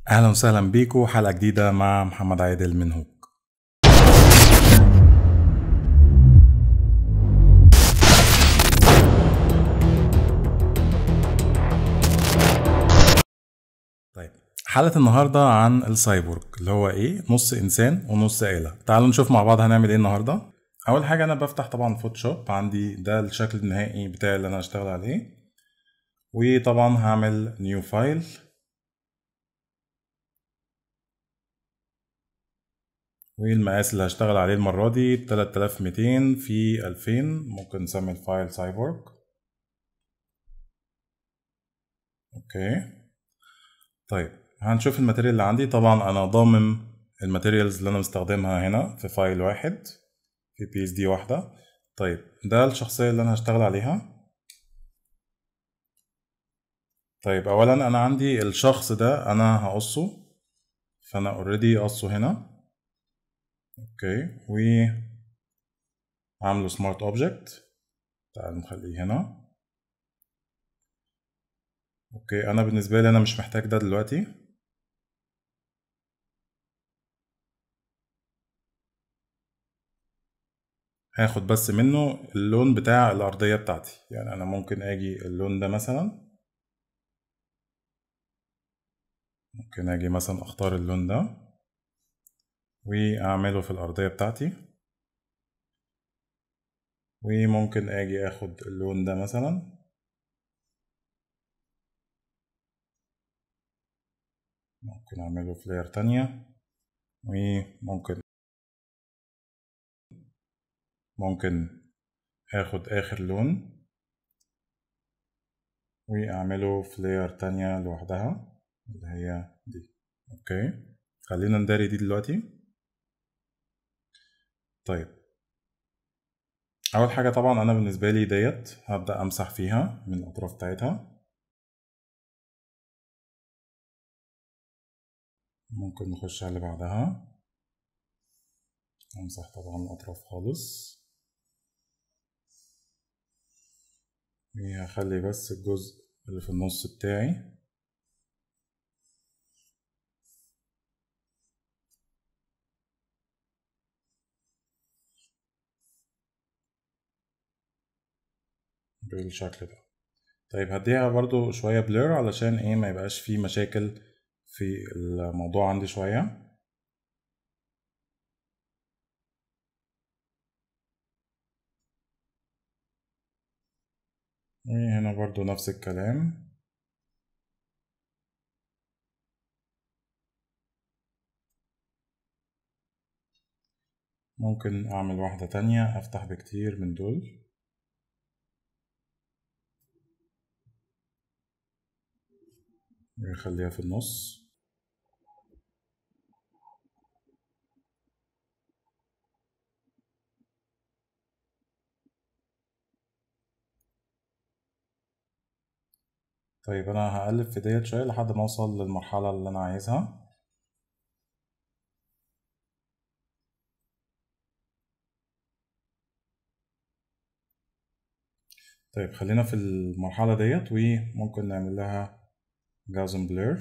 اهلا وسهلا بيكم حلقه جديده مع محمد عادل من هوك طيب حلقه النهارده عن السايبورغ اللي هو ايه نص انسان ونص آلة تعالوا نشوف مع بعض هنعمل ايه النهارده اول حاجه انا بفتح طبعا فوتوشوب عندي ده الشكل النهائي بتاعي اللي انا هشتغل عليه وطبعا هعمل نيو فايل والمقاس اللي هشتغل عليه المرة دي 3200 في 2000 ممكن نسمي الفايل سايبورغ اوكي طيب هنشوف الماتيريال اللي عندي طبعا انا ضامم الماتيريالز اللي انا مستخدمها هنا في فايل واحد في بي اس دي واحدة طيب ده الشخصية اللي انا هشتغل عليها طيب اولا انا عندي الشخص ده انا هقصه فانا اوريدي قصه هنا اوكي و عامله سمارت اوبجكت تعالوا نخليه هنا اوكي انا بالنسبه لي انا مش محتاج ده دلوقتي هاخد بس منه اللون بتاع الارضيه بتاعتي يعني انا ممكن اجي اللون ده مثلا ممكن اجي مثلا اختار اللون ده واعمله في الارضيه بتاعتي وممكن اجي اخد اللون ده مثلا ممكن اعمله في لاير تانية وممكن ممكن اخد اخر لون واعمله في لاير تانية لوحدها اللي هي دي اوكي خلينا نداري دي دلوقتي طيب اول حاجه طبعا انا بالنسبه لي ديت هبدا امسح فيها من الاطراف بتاعتها ممكن نخش على اللي بعدها امسح طبعا الاطراف خالص وهخلي بس الجزء اللي في النص بتاعي بالشكل ده طيب هديها برضو شوية بلير علشان ايه ما يبقاش فيه مشاكل في الموضوع عندي شوية وهنا برضو نفس الكلام ممكن اعمل واحدة تانية افتح بكتير من دول ويخليها في النص طيب انا هقلب في ديت شوية لحد ما اوصل للمرحلة اللي انا عايزها طيب خلينا في المرحلة ديت وممكن نعمل لها جاوزن بلير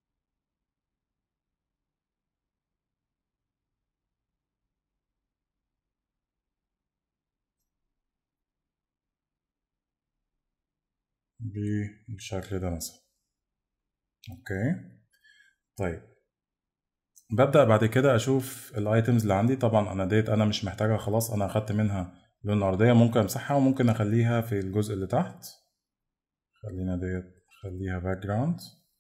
بالشكل ده مثلا اوكي طيب ببدأ بعد كده اشوف الايتمز اللي عندي طبعا انا ديت انا مش محتاجها خلاص انا اخدت منها لون الارضية ممكن امسحها وممكن اخليها في الجزء اللي تحت خلينا ديت خليها باك جراوند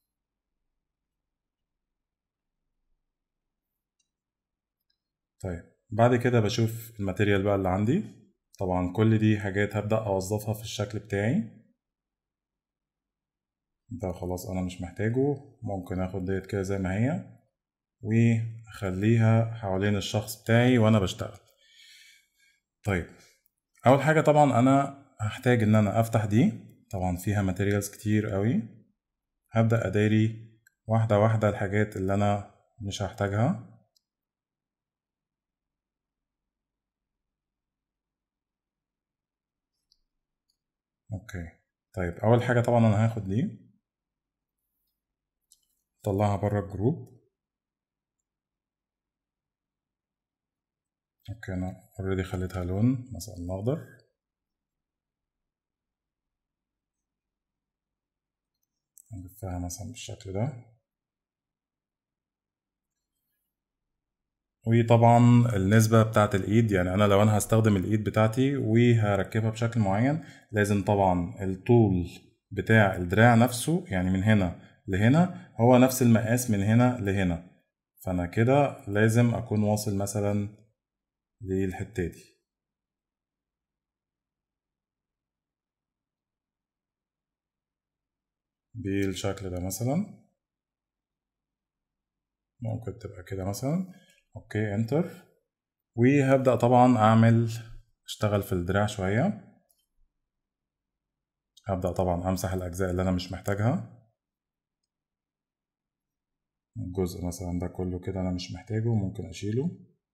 طيب بعد كده بشوف الماتيريال بقى اللي عندي طبعا كل دي حاجات هبدأ أوظفها في الشكل بتاعي ده خلاص أنا مش محتاجه ممكن أخد ديت كده زي ما هي وأخليها حوالين الشخص بتاعي وأنا بشتغل طيب أول حاجة طبعا أنا هحتاج إن أنا أفتح دي طبعا فيها ماتيريالز كتير قوي هبدأ أداري واحدة واحدة الحاجات اللي أنا مش هحتاجها اوكي طيب اول حاجه طبعا انا هاخد دي طلعها بره الجروب اوكي انا اوريدي خليتها لون مثلا الاخضر نلفها مثلا بالشكل ده وطبعا النسبة بتاعة الإيد يعني أنا لو أنا هستخدم الإيد بتاعتي وهركبها بشكل معين لازم طبعا الطول بتاع الدراع نفسه يعني من هنا لهنا هو نفس المقاس من هنا لهنا فأنا كده لازم أكون واصل مثلا للحتة دي بالشكل ده مثلا ممكن تبقى كده مثلا اوكي انتر وهبدأ طبعا اعمل اشتغل في الدراع شوية هبدأ طبعا امسح الاجزاء اللي انا مش محتاجها الجزء مثلا ده كله كده انا مش محتاجه ممكن اشيله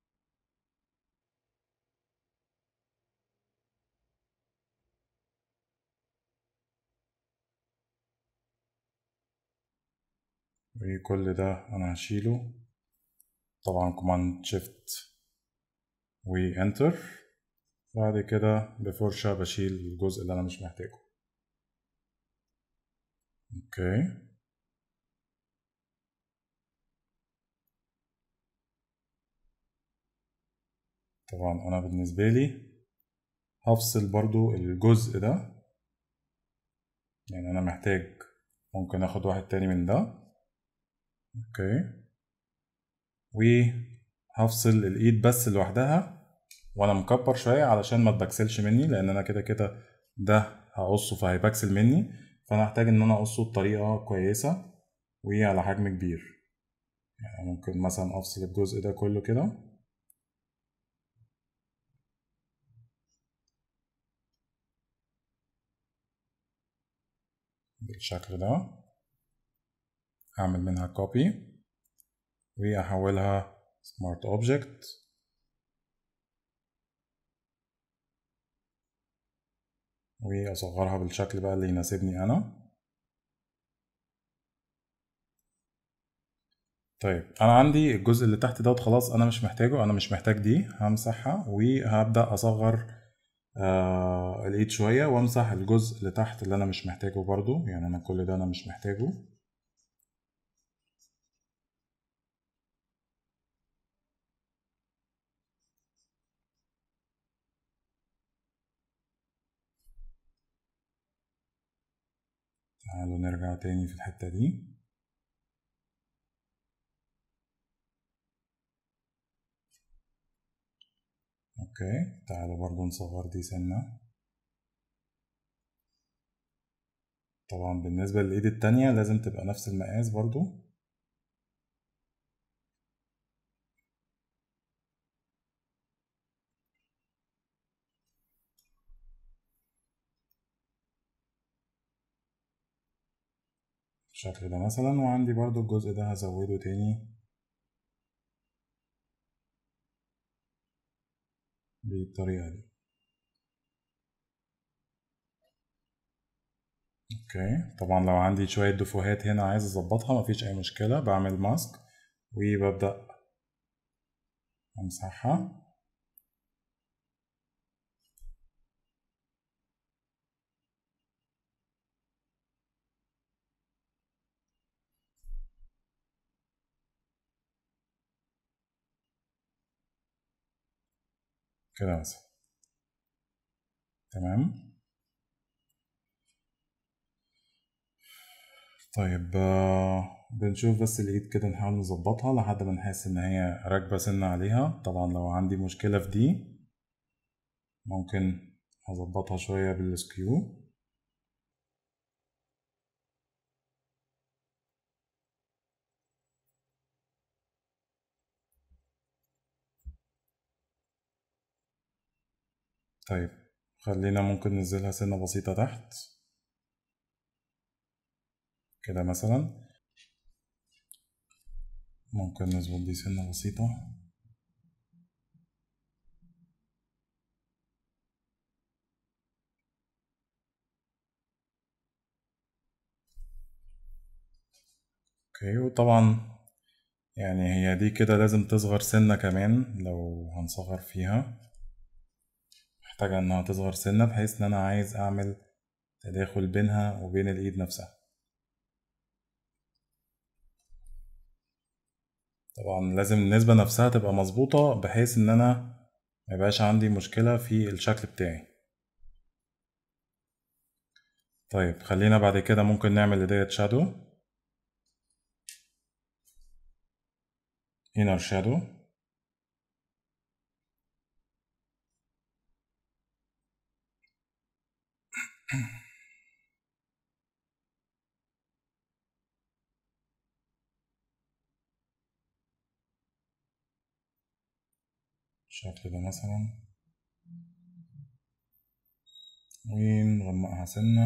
وكل ده انا هشيله طبعا كوماند شيفت وانتر بعد كده بفرشة بشيل الجزء اللي انا مش محتاجه اوكي طبعا انا بالنسبة لي هفصل برضو الجزء ده يعني انا محتاج ممكن اخد واحد تاني من ده اوكي وهفصل الايد بس لوحدها وانا مكبر شويه علشان ما تبكسلش مني لان انا كده كده ده هقصه فهيبكسل مني فانا هحتاج ان انا اقصه بطريقه كويسه وعلى حجم كبير يعني ممكن مثلا افصل الجزء ده كله كده بالشكل ده اعمل منها كوبي واحولها سمارت اوبجكت واصغرها بالشكل بقى اللي يناسبني انا طيب انا عندي الجزء اللي تحت دوت خلاص انا مش محتاجه انا مش محتاج دي همسحها وهبدا اصغر آه الايد شويه وامسح الجزء اللي تحت اللي انا مش محتاجه برضو يعني انا كل ده انا مش محتاجه تعالوا نرجع تاني في الحتة دي اوكي تعالوا برضو نصغر دي سنة طبعا بالنسبة للإيد التانية لازم تبقى نفس المقاس برضو بالشكل ده مثلا وعندي برضو الجزء ده هزوده تاني بالطريقة دي اوكي طبعا لو عندي شوية دفوهات هنا عايز اظبطها مفيش اي مشكلة بعمل ماسك وببدأ امسحها كده مثلا تمام طيب بنشوف بس الايد كده نحاول نظبطها لحد ما نحس ان هي راكبه سنه عليها طبعا لو عندي مشكله في دي ممكن اظبطها شويه بالسكيو طيب خلينا ممكن ننزلها سنة بسيطة تحت كده مثلا ممكن نظبط دي سنة بسيطة اوكي وطبعا يعني هي دي كده لازم تصغر سنة كمان لو هنصغر فيها محتاجة انها تصغر سنة بحيث ان انا عايز اعمل تداخل بينها وبين الايد نفسها طبعا لازم النسبة نفسها تبقى مظبوطة بحيث ان انا ميبقاش عندي مشكلة في الشكل بتاعي طيب خلينا بعد كده ممكن نعمل لديت شادو inner shadow الشكل ده مثلا ونغمقها سنة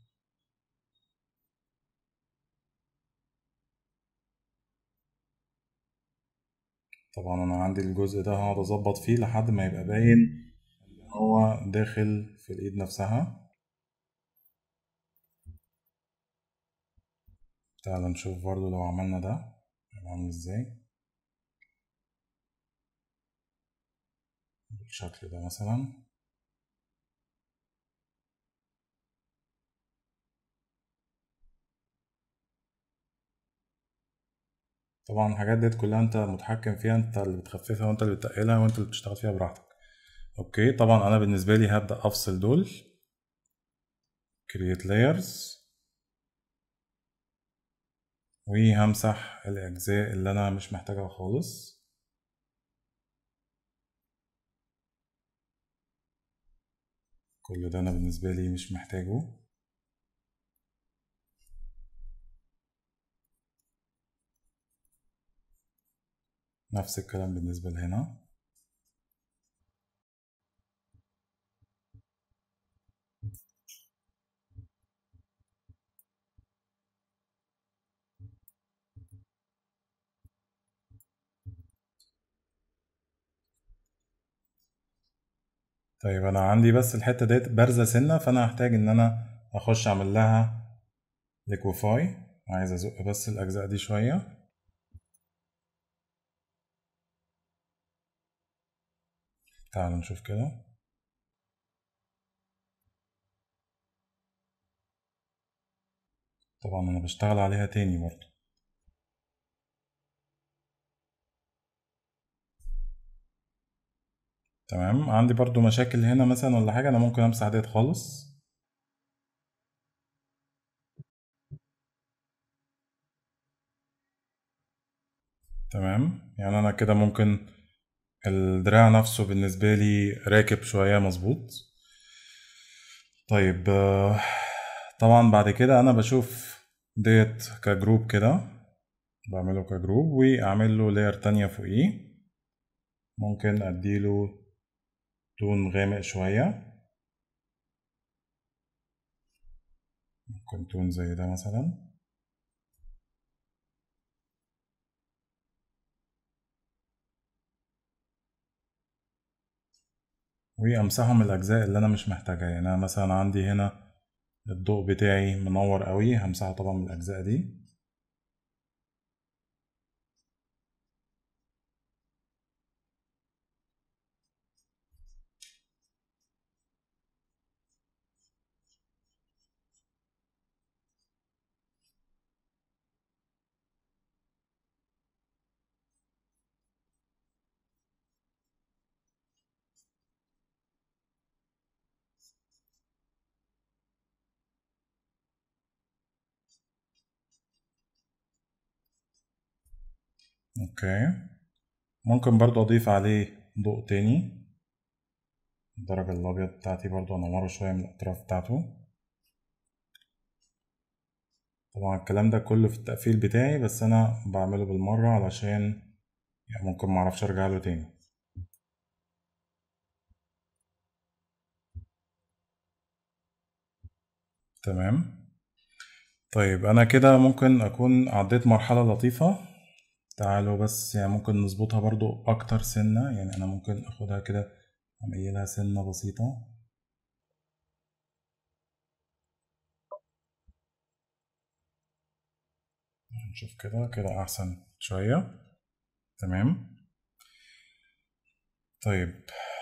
طبعا انا عندي الجزء ده هقعد اظبط فيه لحد ما يبقى باين ان هو داخل في الايد نفسها تعال نشوف برضو لو عملنا ده هيبقى عامل ازاي بالشكل ده مثلا طبعا الحاجات ديت كلها انت متحكم فيها انت اللي بتخففها وانت اللي بتقلها وانت اللي بتشتغل فيها براحتك اوكي طبعا انا بالنسبه لي هبدا افصل دول create layers وهمسح الاجزاء اللي انا مش محتاجها خالص كل ده انا بالنسبه لي مش محتاجه نفس الكلام بالنسبة لهنا طيب انا عندي بس الحتة ديت بارزة سنة فانا هحتاج ان انا اخش اعمل لها ليكوفاي عايز ازق بس الاجزاء دي شوية تعالوا نشوف كده طبعا انا بشتغل عليها تاني برضو تمام عندي برضو مشاكل هنا مثلا ولا حاجة انا ممكن امسح ديت خالص تمام يعني انا كده ممكن الدراع نفسه بالنسبة لي راكب شوية مظبوط طيب طبعا بعد كده انا بشوف ديت كجروب كده بعمله كجروب واعمل له لاير تانية فوقيه ممكن اديله لون غامق شوية ممكن تون زي ده مثلا وامسحهم الاجزاء اللي انا مش محتاجها يعني انا مثلا عندي هنا الضوء بتاعي منور قوي همسحه طبعا من الاجزاء دي اوكي ممكن برضو اضيف عليه ضوء تاني الدرجة الابيض بتاعتي برضو انوره شوية من الاطراف بتاعته طبعا الكلام ده كله في التقفيل بتاعي بس انا بعمله بالمرة علشان يعني ممكن معرفش ارجع له تاني تمام طيب انا كده ممكن اكون عديت مرحلة لطيفة تعالوا بس يعني ممكن نظبطها برضو اكتر سنة يعني انا ممكن اخدها كده اميلها سنة بسيطة نشوف كده كده احسن شوية تمام طيب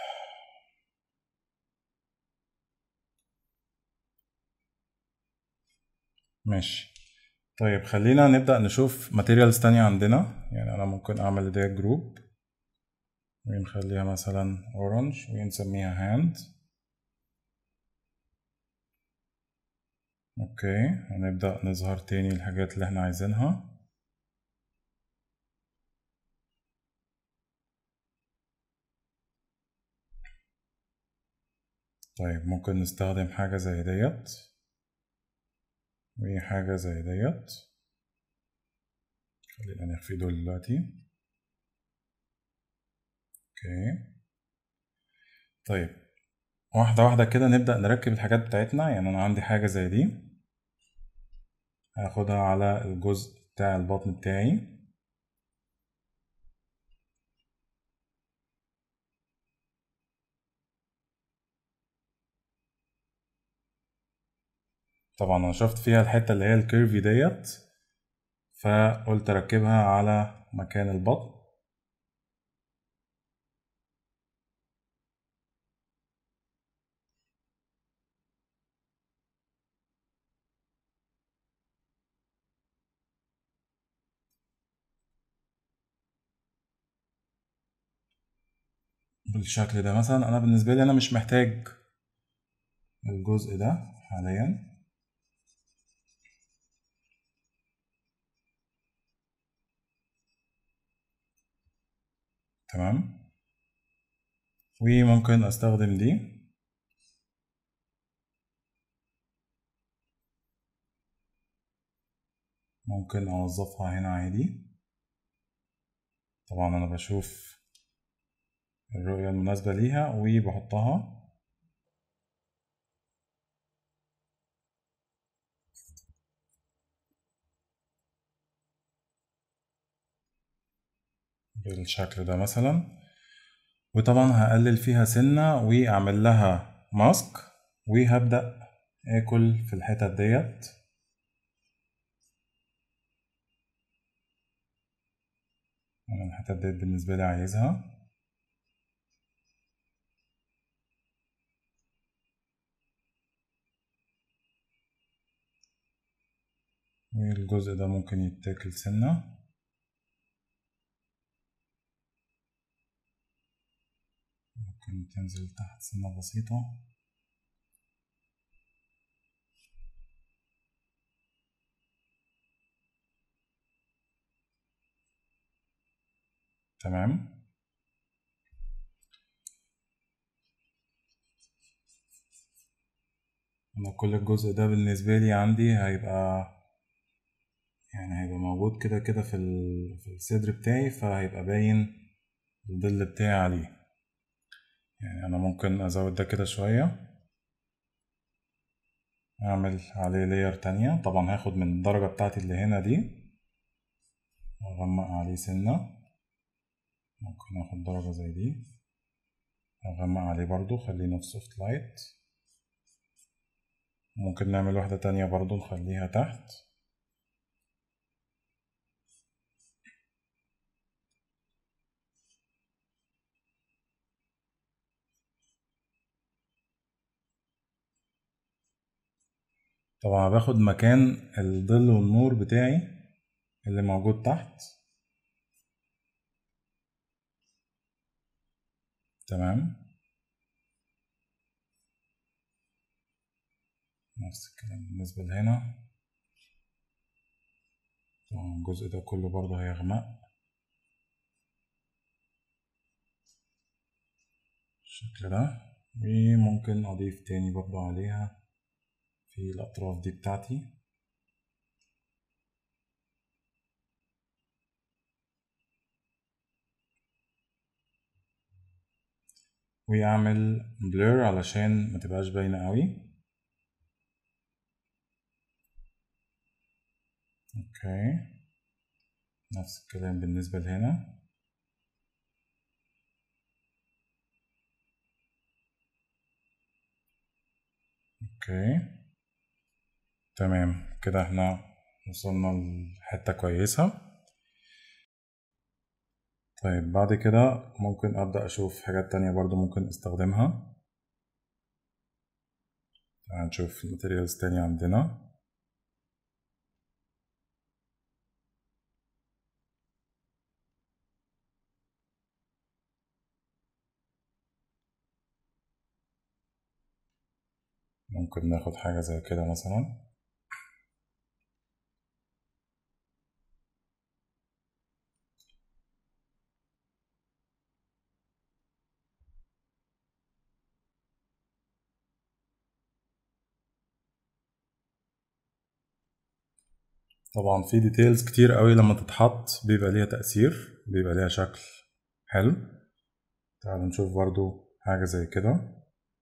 ماشي طيب خلينا نبدأ نشوف ماتيريالز تانية عندنا يعني أنا ممكن أعمل ديت جروب ونخليها مثلا اورنج ونسميها هاند اوكي هنبدأ نظهر تاني الحاجات اللي احنا عايزينها طيب ممكن نستخدم حاجة زي ديت وحاجة زي ديت خلينا نخفي دول دلوقتي اوكي طيب واحدة واحدة كده نبدأ نركب الحاجات بتاعتنا يعني أنا عندي حاجة زي دي هاخدها على الجزء بتاع البطن بتاعي طبعا انا شفت فيها الحته اللي هي الكيرفي ديت فقلت اركبها على مكان البطن بالشكل ده مثلا انا بالنسبه لي انا مش محتاج الجزء ده حاليا تمام وممكن استخدم دي ممكن اوظفها هنا عادي طبعا انا بشوف الرؤية المناسبة ليها وبحطها بالشكل ده مثلا وطبعا هقلل فيها سنة واعمل لها ماسك وهبدأ اكل في الحتت ديت انا الحتت ديت بالنسبة لي عايزها والجزء ده ممكن يتاكل سنة ممكن تنزل تحت سنة بسيطة تمام أنا كل الجزء ده بالنسبة لي عندي هيبقى يعني هيبقى موجود كده كده في, في الصدر بتاعي فهيبقى باين الظل بتاعي عليه يعني أنا ممكن أزود ده كده شوية أعمل عليه لاير تانية طبعا هاخد من الدرجة بتاعتي اللي هنا دي وأغمق عليه سنة ممكن اخد درجة زي دي اغمق عليه برضو خلينا في سوفت لايت ممكن نعمل واحدة تانية برضو نخليها تحت طبعا باخد مكان الظل والنور بتاعي اللي موجود تحت تمام نفس الكلام بالنسبة لهنا طبعا الجزء ده كله برضه هيغمق بالشكل ده وممكن أضيف تاني برضه عليها في الأطراف دي بتاعتي ويعمل بلور علشان ما تبقاش باينة قوي اوكي نفس الكلام بالنسبة لهنا اوكي تمام كده احنا وصلنا لحتة كويسة طيب بعد كده ممكن أبدأ أشوف حاجات تانية برضو ممكن أستخدمها تعال نشوف الماتيريالز تاني عندنا ممكن ناخد حاجة زي كده مثلا طبعا في ديتيلز كتير قوي لما تتحط بيبقى ليها تأثير بيبقى ليها شكل حلو تعالوا نشوف برضو حاجة زي كده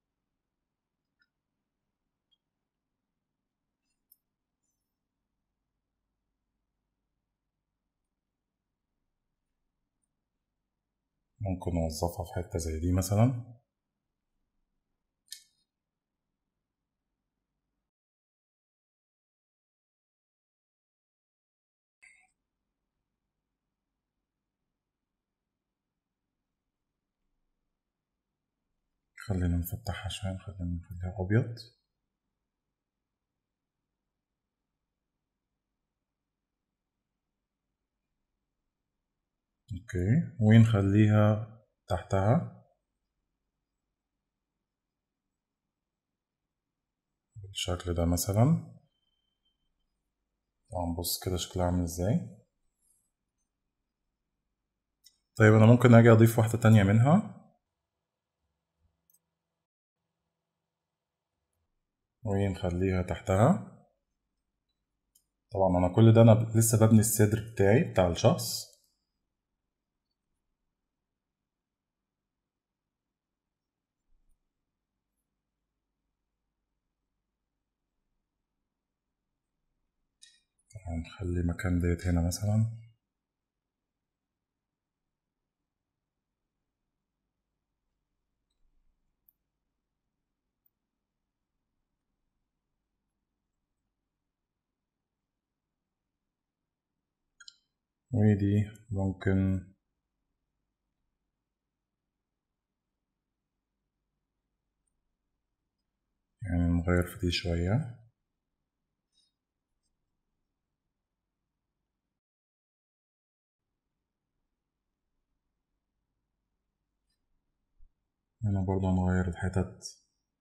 ممكن نوظفها في حتة زي دي مثلا خلينا نفتحها شوية خلينا نخليها أبيض اوكي ونخليها تحتها بالشكل ده مثلا طبعا بص كده شكلها عامل ازاي طيب انا ممكن اجي اضيف واحدة تانية منها ونخليها تحتها طبعا انا كل ده انا لسه ببني الصدر بتاعي بتاع الشخص نخلي مكان ديت هنا مثلا ودي ممكن يعني نغير في دي شوية هنا برضه نغير الحتت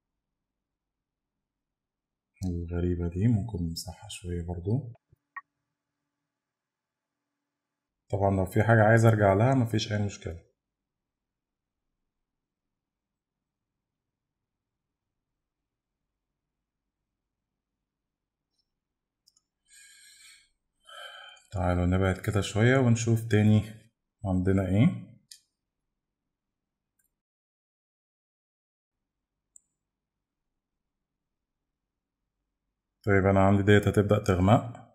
الغريبة دي ممكن نمسحها شوية برضو طبعا لو في حاجة عايز ارجع لها مفيش اي مشكلة تعالوا نبعد كده شوية ونشوف تاني عندنا ايه طيب انا عندي ديت هتبدأ تغمق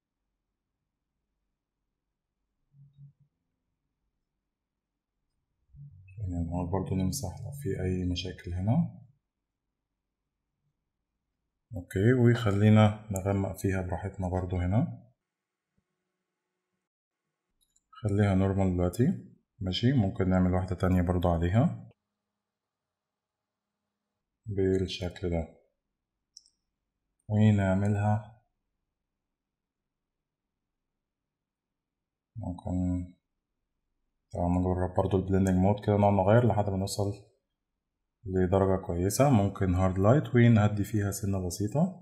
يعني نقعد برضو نمسح لو في اي مشاكل هنا اوكي وخلينا نغمق فيها براحتنا برضو هنا خليها نورمال دلوقتي ماشي ممكن نعمل واحدة تانية برضو عليها بالشكل ده ونعملها ممكن طبعا نجرب برضو البلندنج مود كده نقعد نغير لحد ما نوصل لدرجة كويسة ممكن هارد لايت ونهدي فيها سنة بسيطة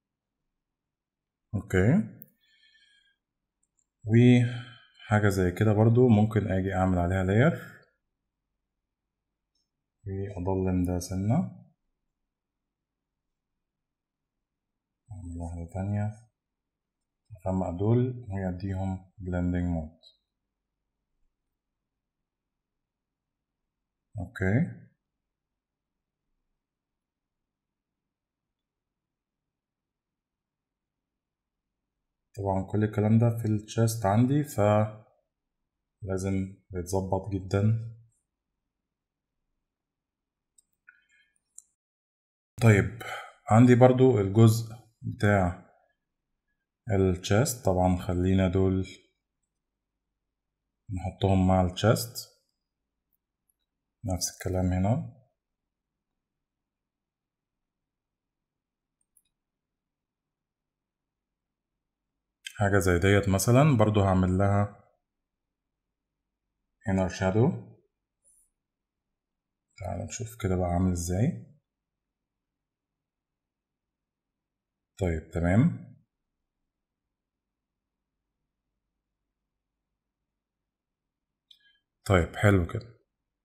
اوكي وحاجة زي كده برضو ممكن اجي اعمل عليها لاير واضلم ده سنة اعمل واحدة تانية اغمق دول ويديهم بلندنج مود اوكي طبعا كل الكلام ده في الشيست عندي ف لازم يتظبط جدا طيب عندي برضو الجزء بتاع الشيست طبعا خلينا دول نحطهم مع الشيست نفس الكلام هنا حاجة زي ديت مثلا برضو هعمل لها inner shadow تعالوا نشوف كده بقى عامل ازاي طيب تمام طيب حلو كده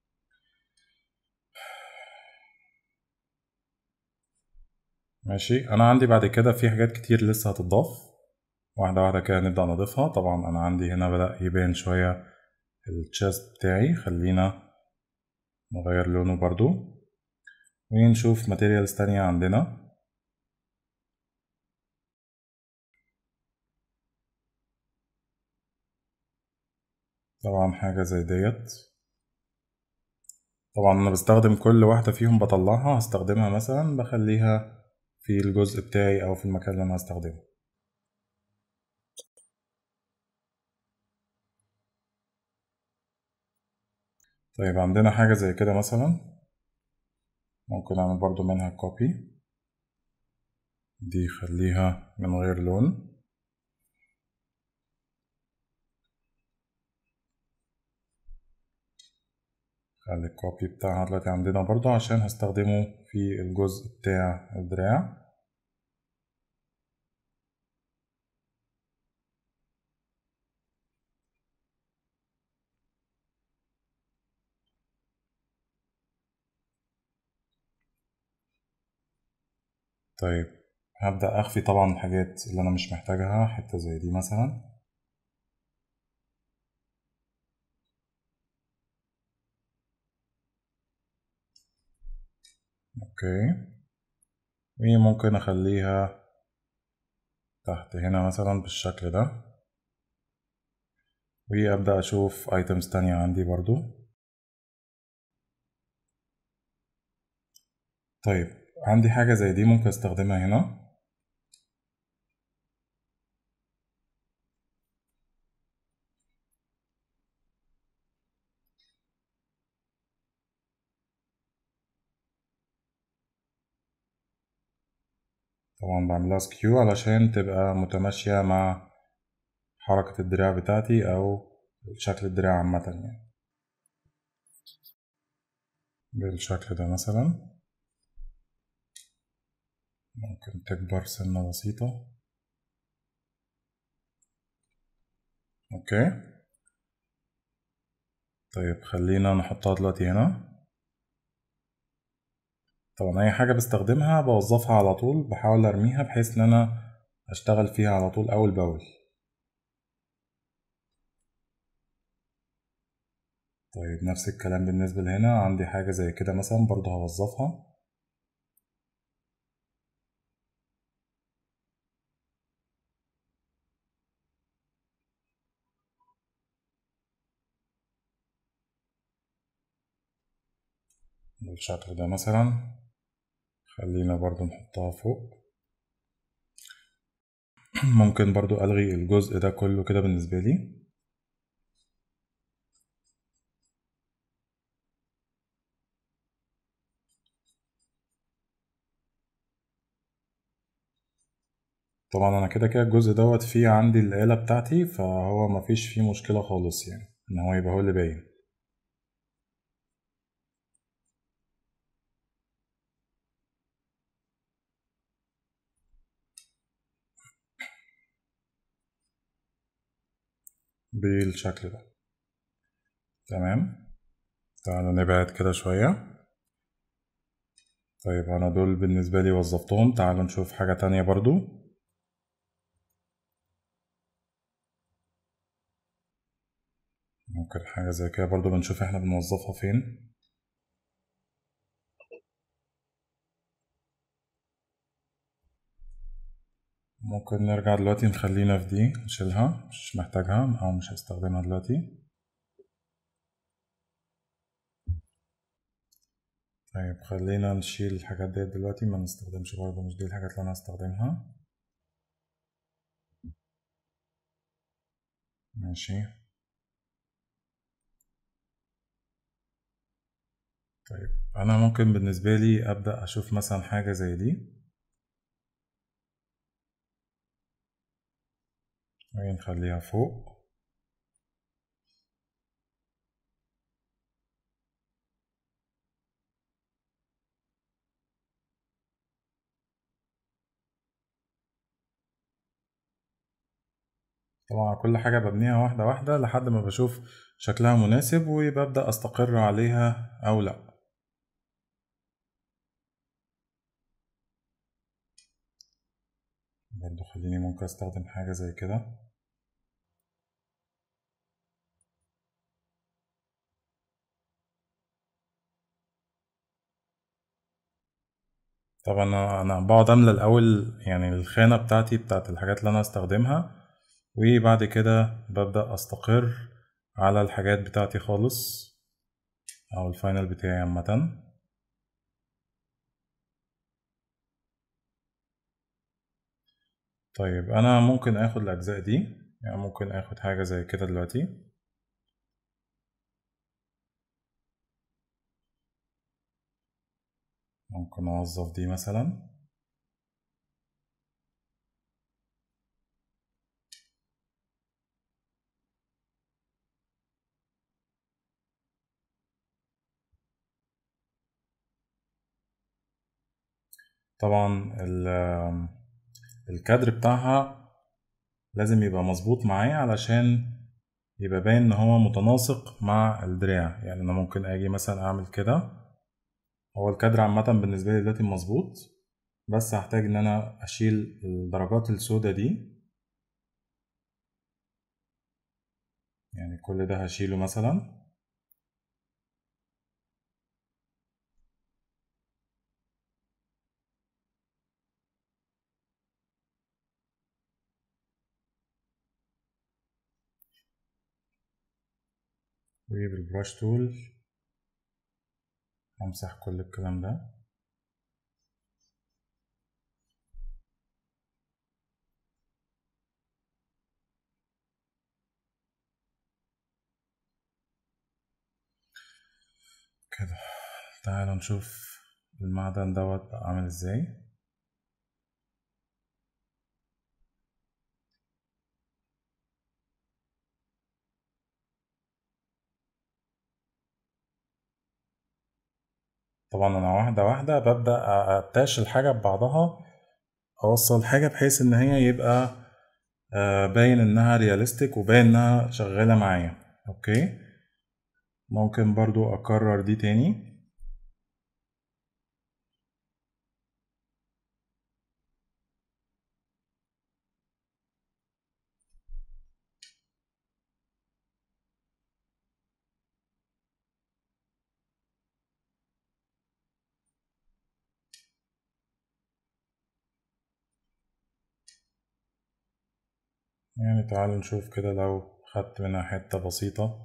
ماشي انا عندي بعد كده في حاجات كتير لسه هتضاف واحدة واحدة كده نبدأ نضيفها طبعا انا عندي هنا بدأ يبان شوية التشيست بتاعي خلينا نغير لونه برضو ونشوف ماتيريالز تانية عندنا طبعا حاجة زي ديت طبعا انا بستخدم كل واحدة فيهم بطلعها هستخدمها مثلا بخليها في الجزء بتاعي او في المكان اللي انا هستخدمه طيب عندنا حاجة زي كده مثلا ممكن اعمل برضو منها كوبي دي خليها من غير لون خلي الكوبي بتاعها دلوقتي عندنا برضو عشان هستخدمه في الجزء بتاع الدراع طيب هبدأ أخفي طبعا الحاجات اللي أنا مش محتاجها حتة زي دي مثلا اوكي وممكن اخليها تحت هنا مثلا بالشكل ده وابدا اشوف ايتمز تانية عندي برضو طيب عندي حاجة زي دي ممكن استخدمها هنا طبعا بعملها سكيو علشان تبقى متماشية مع حركة الدراع بتاعتي أو شكل الدراع عامة يعني بالشكل ده مثلا ممكن تكبر سنة بسيطة اوكي طيب خلينا نحطها دلوقتي هنا طبعا اي حاجة بستخدمها بوظفها على طول بحاول ارميها بحيث ان انا اشتغل فيها على طول اول باول طيب نفس الكلام بالنسبة لهنا عندي حاجة زي كده مثلا برضه هوظفها بالشكل ده مثلا خلينا برضو نحطها فوق ممكن برضو ألغي الجزء ده كله كده بالنسبة لي طبعا أنا كده كده الجزء دوت فيه عندي الآلة بتاعتي فهو مفيش فيه مشكلة خالص يعني إن هو يبقى هو اللي باين بالشكل ده تمام تعالوا نبعد كده شوية طيب أنا دول بالنسبة لي وظفتهم تعالوا نشوف حاجة تانية برضو ممكن حاجة زي كده برضو بنشوف احنا بنوظفها فين ممكن نرجع دلوقتي نخلينا في دي نشيلها مش محتاجها أو مش هستخدمها دلوقتي طيب خلينا نشيل الحاجات ديت دلوقتي ما نستخدمش برضه مش دي الحاجات اللي أنا هستخدمها ماشي طيب أنا ممكن بالنسبة لي أبدأ أشوف مثلا حاجة زي دي ونخليها فوق طبعا كل حاجة ببنيها واحدة واحدة لحد ما بشوف شكلها مناسب وببدأ أستقر عليها أو لأ برضو خليني ممكن أستخدم حاجة زي كده طبعا أنا أنا بقعد أملى الأول يعني الخانة بتاعتي بتاعت الحاجات اللي أنا هستخدمها وبعد كده ببدأ أستقر على الحاجات بتاعتي خالص أو الفاينل بتاعي عامة طيب أنا ممكن آخد الأجزاء دي يعني ممكن آخد حاجة زي كده دلوقتي ممكن أوظف دي مثلا طبعا ال- الكادر بتاعها لازم يبقى مظبوط معايا علشان يبقى باين ان هو متناسق مع الدراع يعني انا ممكن اجي مثلا اعمل كده هو الكادر عامة بالنسبة لي دلوقتي مظبوط بس هحتاج ان انا اشيل الدرجات السوداء دي يعني كل ده هشيله مثلا وبالبراش تول همسح كل الكلام ده كده تعالوا نشوف المعدن دوت بقى عامل ازاي طبعا انا واحدة واحدة ببدأ اتاش الحاجة ببعضها اوصل حاجة بحيث ان هي يبقى آه، باين انها رياليستيك وباين انها شغالة معايا اوكي ممكن برضو اكرر دي تاني يعني تعالوا نشوف كده لو خدت منها حتة بسيطة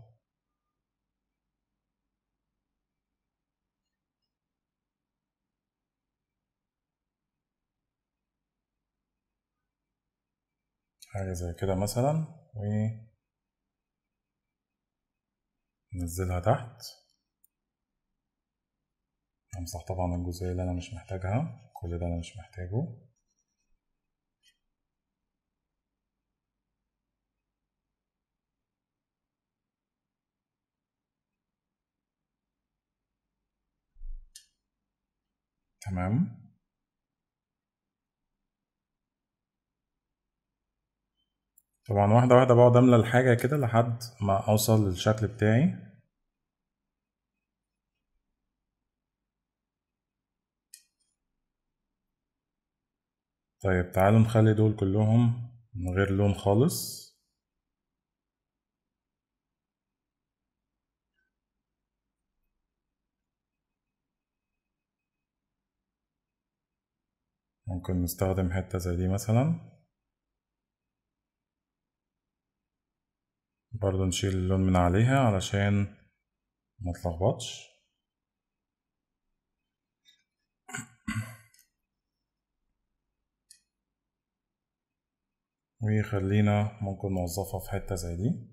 حاجة زي كده مثلا وننزلها تحت امسح طبعا الجزئية اللي انا مش محتاجها كل ده انا مش محتاجه تمام طبعا واحدة واحدة بقعد املى الحاجة كده لحد ما اوصل للشكل بتاعي طيب تعالوا نخلي دول كلهم من غير لون خالص ممكن نستخدم حتة زي دي مثلا برضو نشيل اللون من عليها علشان ما تلخبطش وخلينا ممكن نوظفها في حتة زي دي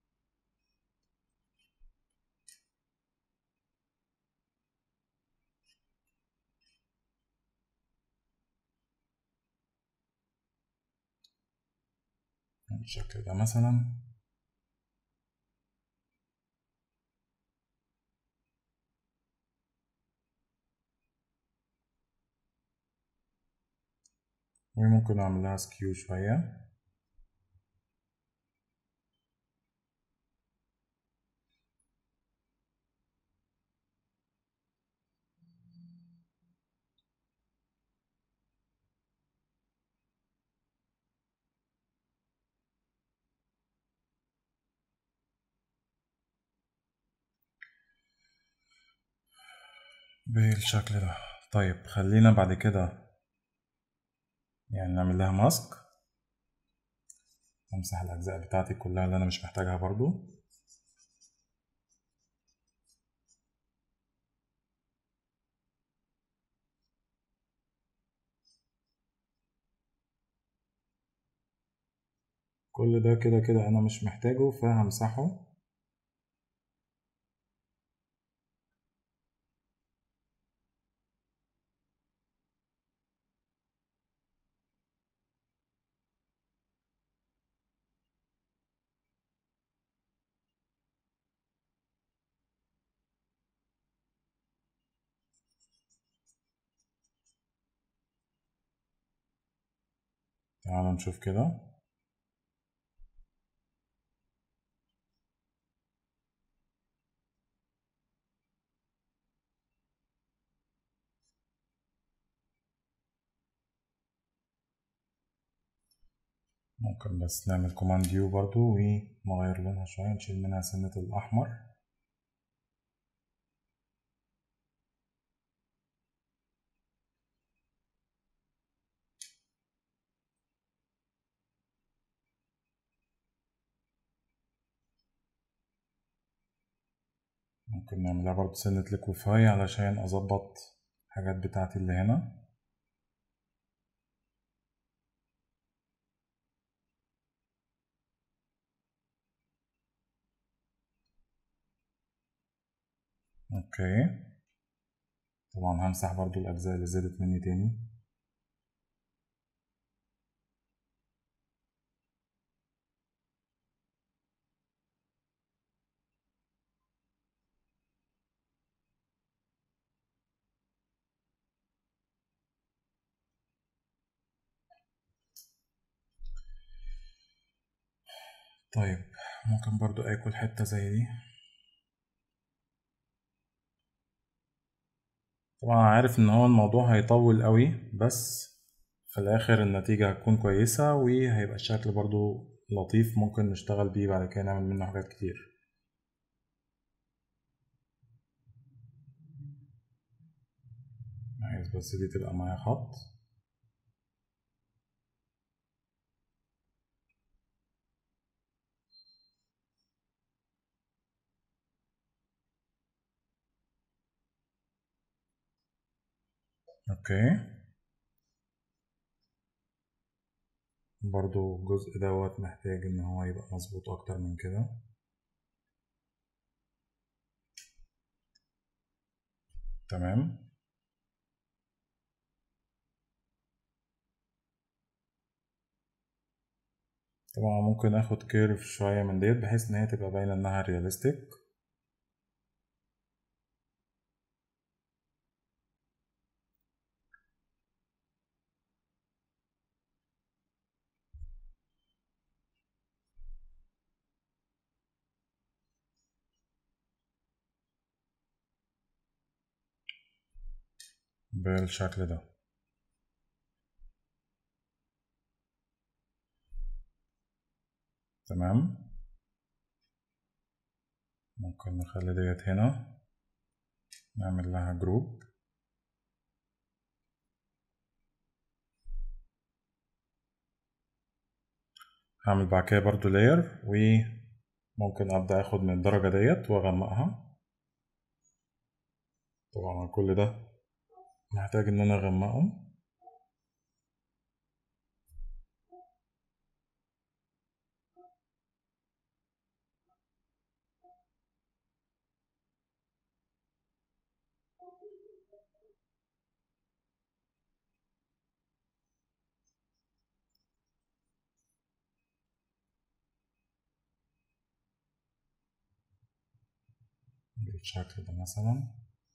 بالشكل ده مثلا وممكن أعمل لها سكيو شوية بالشكل ده طيب خلينا بعد كده يعني نعمل لها ماسك امسح الاجزاء بتاعتي كلها اللي انا مش محتاجها برضو كل ده كده كده انا مش محتاجه فهمسحه تعالوا نشوف كده ممكن بس نعمل كوماند يو برضو ونغير لونها شوية نشيل منها سنة الأحمر ممكن نعملها برضو سنة ليكوفاي علشان أظبط الحاجات بتاعتي اللي هنا اوكي طبعا همسح برضو الأجزاء اللي زادت مني تاني طيب ممكن برضو اكل حتة زي دي طبعا عارف ان هو الموضوع هيطول قوي بس في الاخر النتيجة هتكون كويسة وهيبقى الشكل برضو لطيف ممكن نشتغل بيه بعد كده نعمل منه حاجات كتير عايز بس دي تبقى معايا خط اوكي برضو الجزء دوت محتاج ان هو يبقى مظبوط اكتر من كده تمام طبعا ممكن اخد كيرف شوية من ديت بحيث ان هي تبقى باينة انها رياليستيك بالشكل ده تمام ممكن نخلي ديت هنا نعمل لها جروب هعمل بعد كده برضو لاير وممكن ابدا اخد من الدرجة ديت واغمقها طبعا كل ده محتاج ان انا اغمقه بالشكل ده مثلا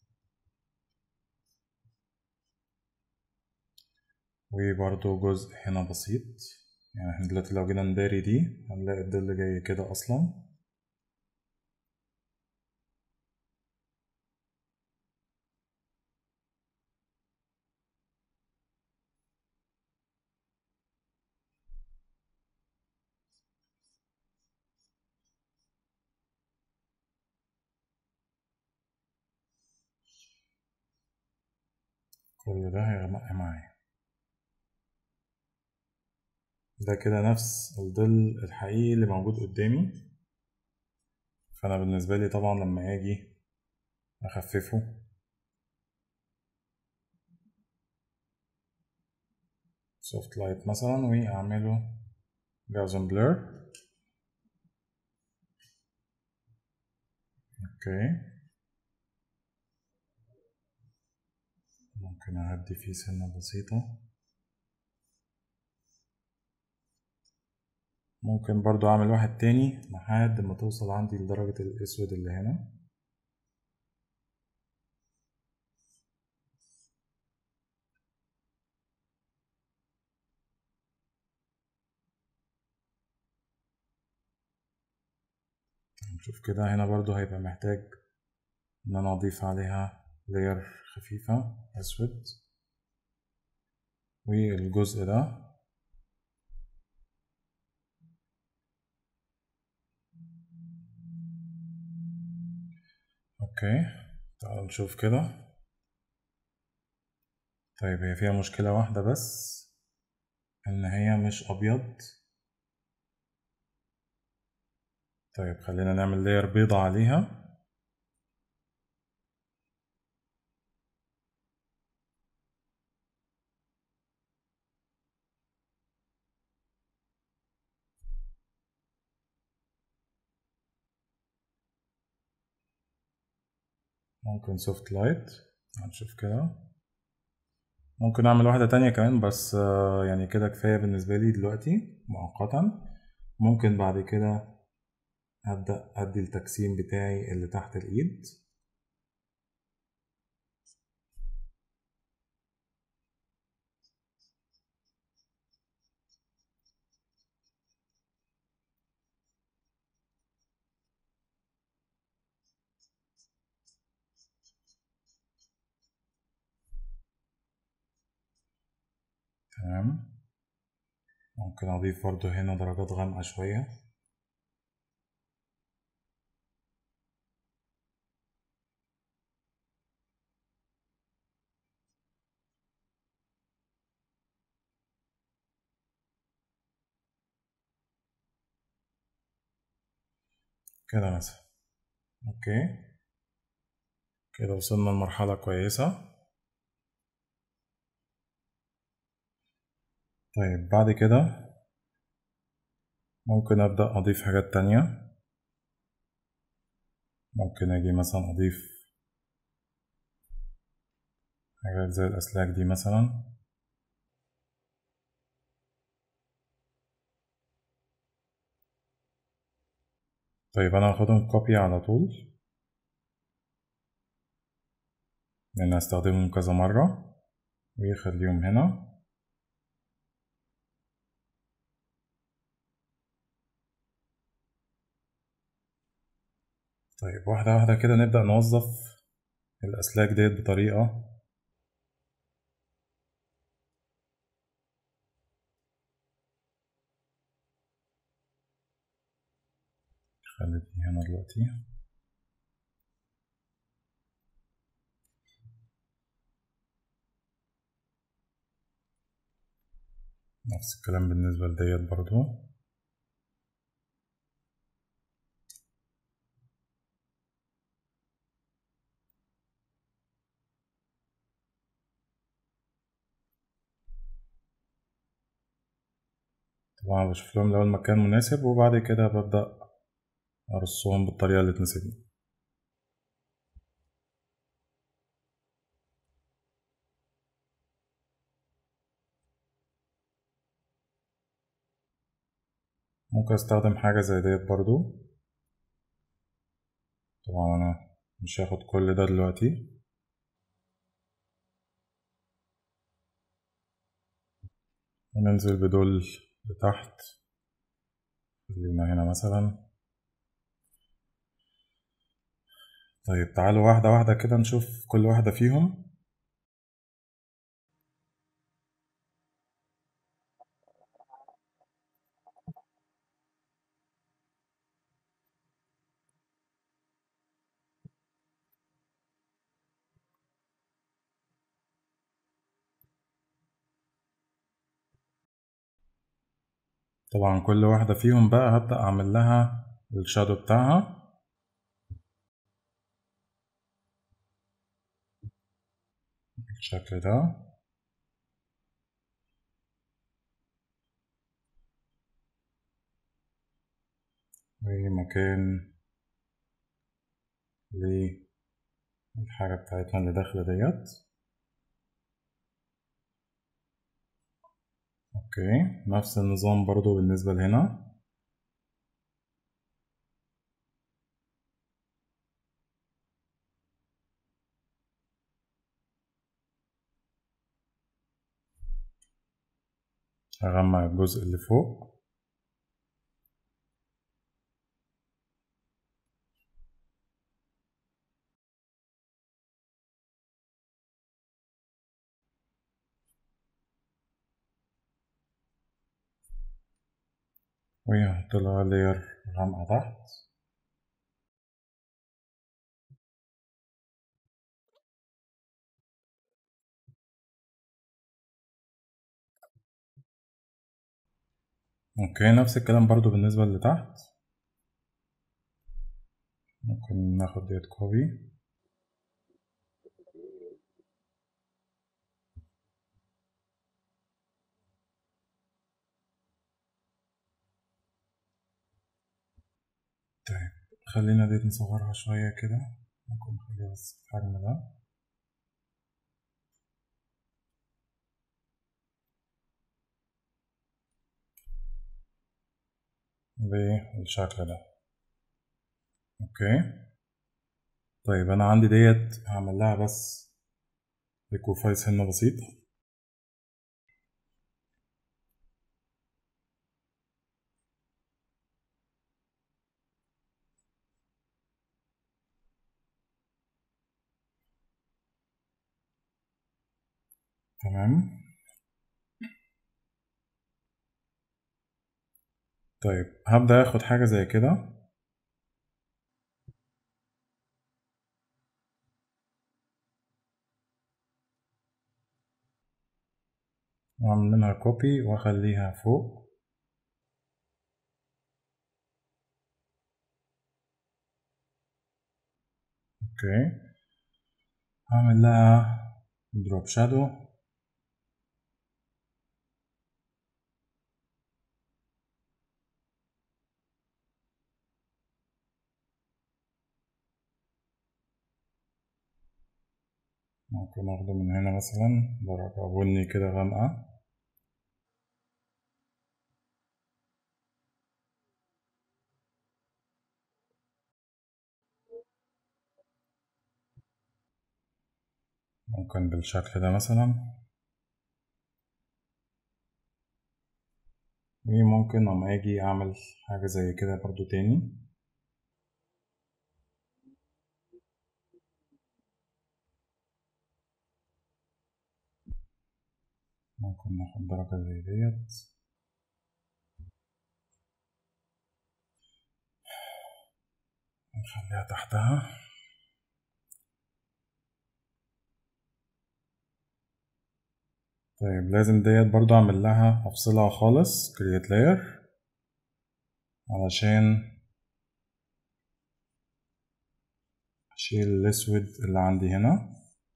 وبرضو جزء هنا بسيط يعني احنا دلوقتي لو جينا نداري دي هنلاقي الظل جاي كده اصلا كل ده هيغمق معايا ده كده نفس الظل الحقيقي اللي موجود قدامي فانا بالنسبه لي طبعا لما اجي اخففه سوفت لايت مثلا واعمله جاوزن بلور اوكي ممكن اهدي فيه سنه بسيطه ممكن برضو اعمل واحد تاني لحد ما توصل عندي لدرجة الاسود اللي هنا نشوف كده هنا برضو هيبقى محتاج ان انا اضيف عليها لير خفيفة اسود والجزء ده اوكي تعالوا نشوف كده طيب هي فيها مشكلة واحدة بس ان هي مش ابيض طيب خلينا نعمل لير بيضة عليها ممكن سوفت لايت هنشوف كده ممكن اعمل واحدة تانية كمان بس يعني كده كفاية بالنسبة لي دلوقتي مؤقتا ممكن بعد كده أبدأ أدي التجسيم بتاعي اللي تحت الإيد تمام ممكن أضيف برضو هنا درجات غامقة شوية كده مثلا اوكي كده وصلنا لمرحلة كويسة طيب بعد كده ممكن أبدأ أضيف حاجات تانية ممكن أجي مثلا أضيف حاجات زي الأسلاك دي مثلا طيب أنا هاخدهم كوبي على طول لأن هستخدمهم كذا مرة ويخليهم هنا طيب واحدة واحدة كده نبدأ نوظف الأسلاك ديت بطريقة خلتني هنا دلوقتي نفس الكلام بالنسبة لديت برضو طبعا بشوف لهم الأول مكان مناسب وبعد كده ببدأ أرصهم بالطريقة اللي تناسبني ممكن استخدم حاجة زي ديت برضو طبعا انا مش هاخد كل ده دلوقتي وننزل بدول لتحت خلينا هنا مثلا طيب تعالوا واحدة واحدة كده نشوف كل واحدة فيهم طبعا كل واحدة فيهم بقى هبدأ أعمل لها الشادو بتاعها بالشكل ده ومكان للحاجة بتاعتنا اللي داخلة ديت اوكي نفس النظام برضو بالنسبة لهنا هغمق الجزء اللي فوق وهحط لها لير غامقة تحت اوكي نفس الكلام برضو بالنسبة اللي تحت ممكن ناخد ديت كوبي طيب خلينا ديت نصغرها شوية كده ممكن نخليها بس الحجم ده بالشكل ده اوكي طيب انا عندي ديت هعمل لها بس ليكوفاي سنة بسيطة تمام طيب هبدأ اخد حاجة زي كده واعمل منها كوبي واخليها فوق اوكي هعمل لها دروب شادو ممكن اخده من هنا مثلا درجة بني كده غامقة ممكن بالشكل ده مثلا وممكن لما اجي اعمل حاجة زي كده برضو تاني ممكن ناخد درجة زي ديت نخليها تحتها طيب لازم ديت برضو اعمل لها افصلها خالص create layer علشان اشيل الاسود اللي عندي هنا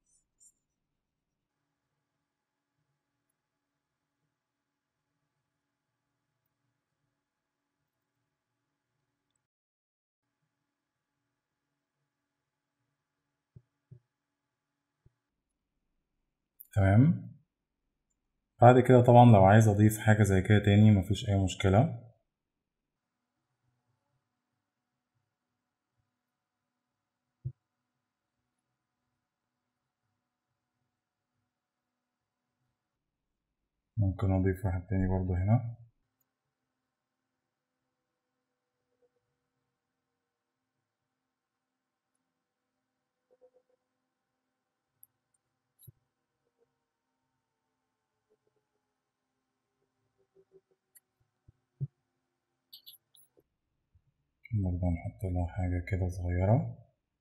تمام بعد كده طبعا لو عايز اضيف حاجة زي كده تاني مفيش اي مشكلة ممكن اضيف واحد تاني برضو هنا برضه نحط لها حاجة كده صغيرة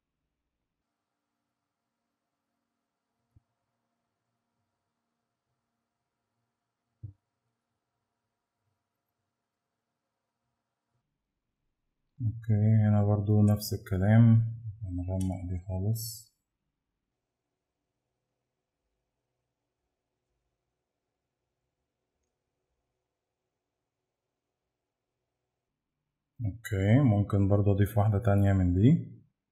اوكي هنا برضو نفس الكلام هنغمق دي خالص اوكي ممكن برضو اضيف واحدة تانية من دي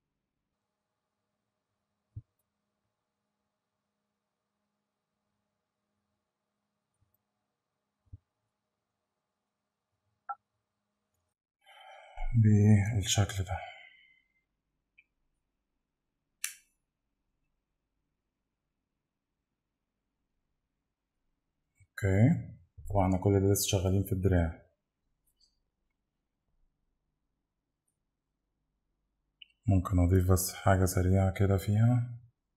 بالشكل ده اوكي طبعا كل ده لسه شغالين في الدراع ممكن اضيف بس حاجة سريعة كده فيها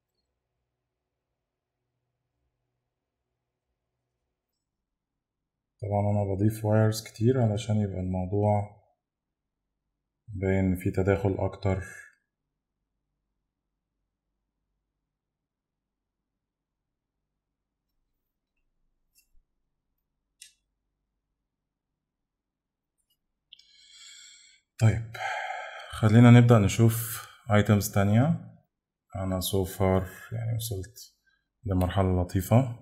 طبعا انا بضيف وايرز كتير علشان يبقى الموضوع باين في تداخل اكتر طيب خلينا نبدأ نشوف ايتمز تانية انا so far يعني وصلت لمرحلة لطيفة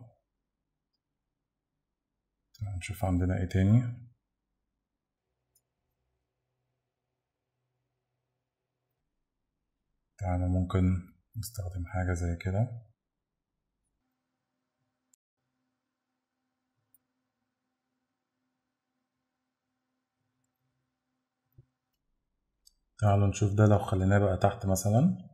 نشوف عندنا ايه تاني تعالى ممكن نستخدم حاجة زي كده تعالوا نشوف ده لو خليناه بقى تحت مثلا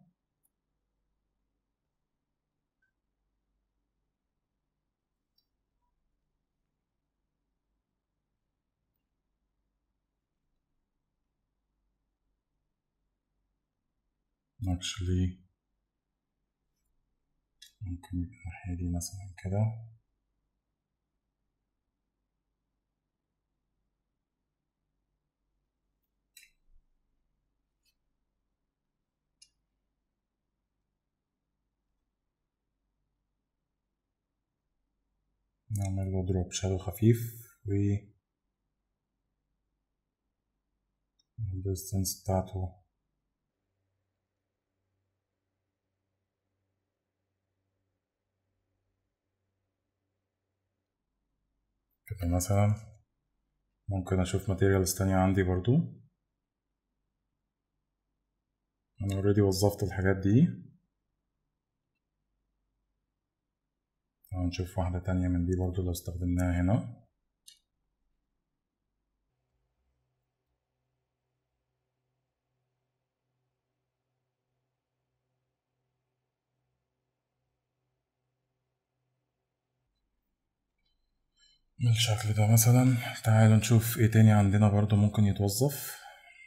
actually ممكن يبقى الناحية دي مثلا كده نعمل له دروب شادو خفيف و الديستنس بتاعته كده مثلا ممكن اشوف ماتيريالز تانية عندي برضو انا اوريدي وظفت الحاجات دي هنشوف واحدة تانية من دي برضو لو استخدمناها هنا بالشكل ده مثلا تعالوا نشوف ايه تاني عندنا برضو ممكن يتوظف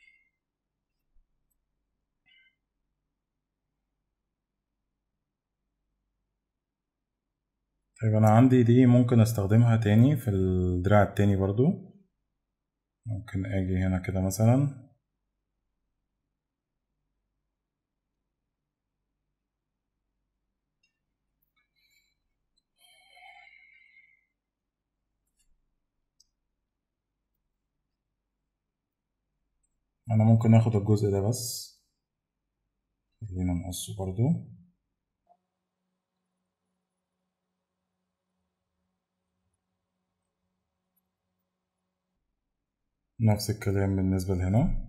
طيب انا عندي دي ممكن استخدمها تاني في الدراع التاني برضو ممكن اجي هنا كده مثلا انا ممكن اخد الجزء ده بس خلينا نقصه برضو نفس الكلام بالنسبة لهنا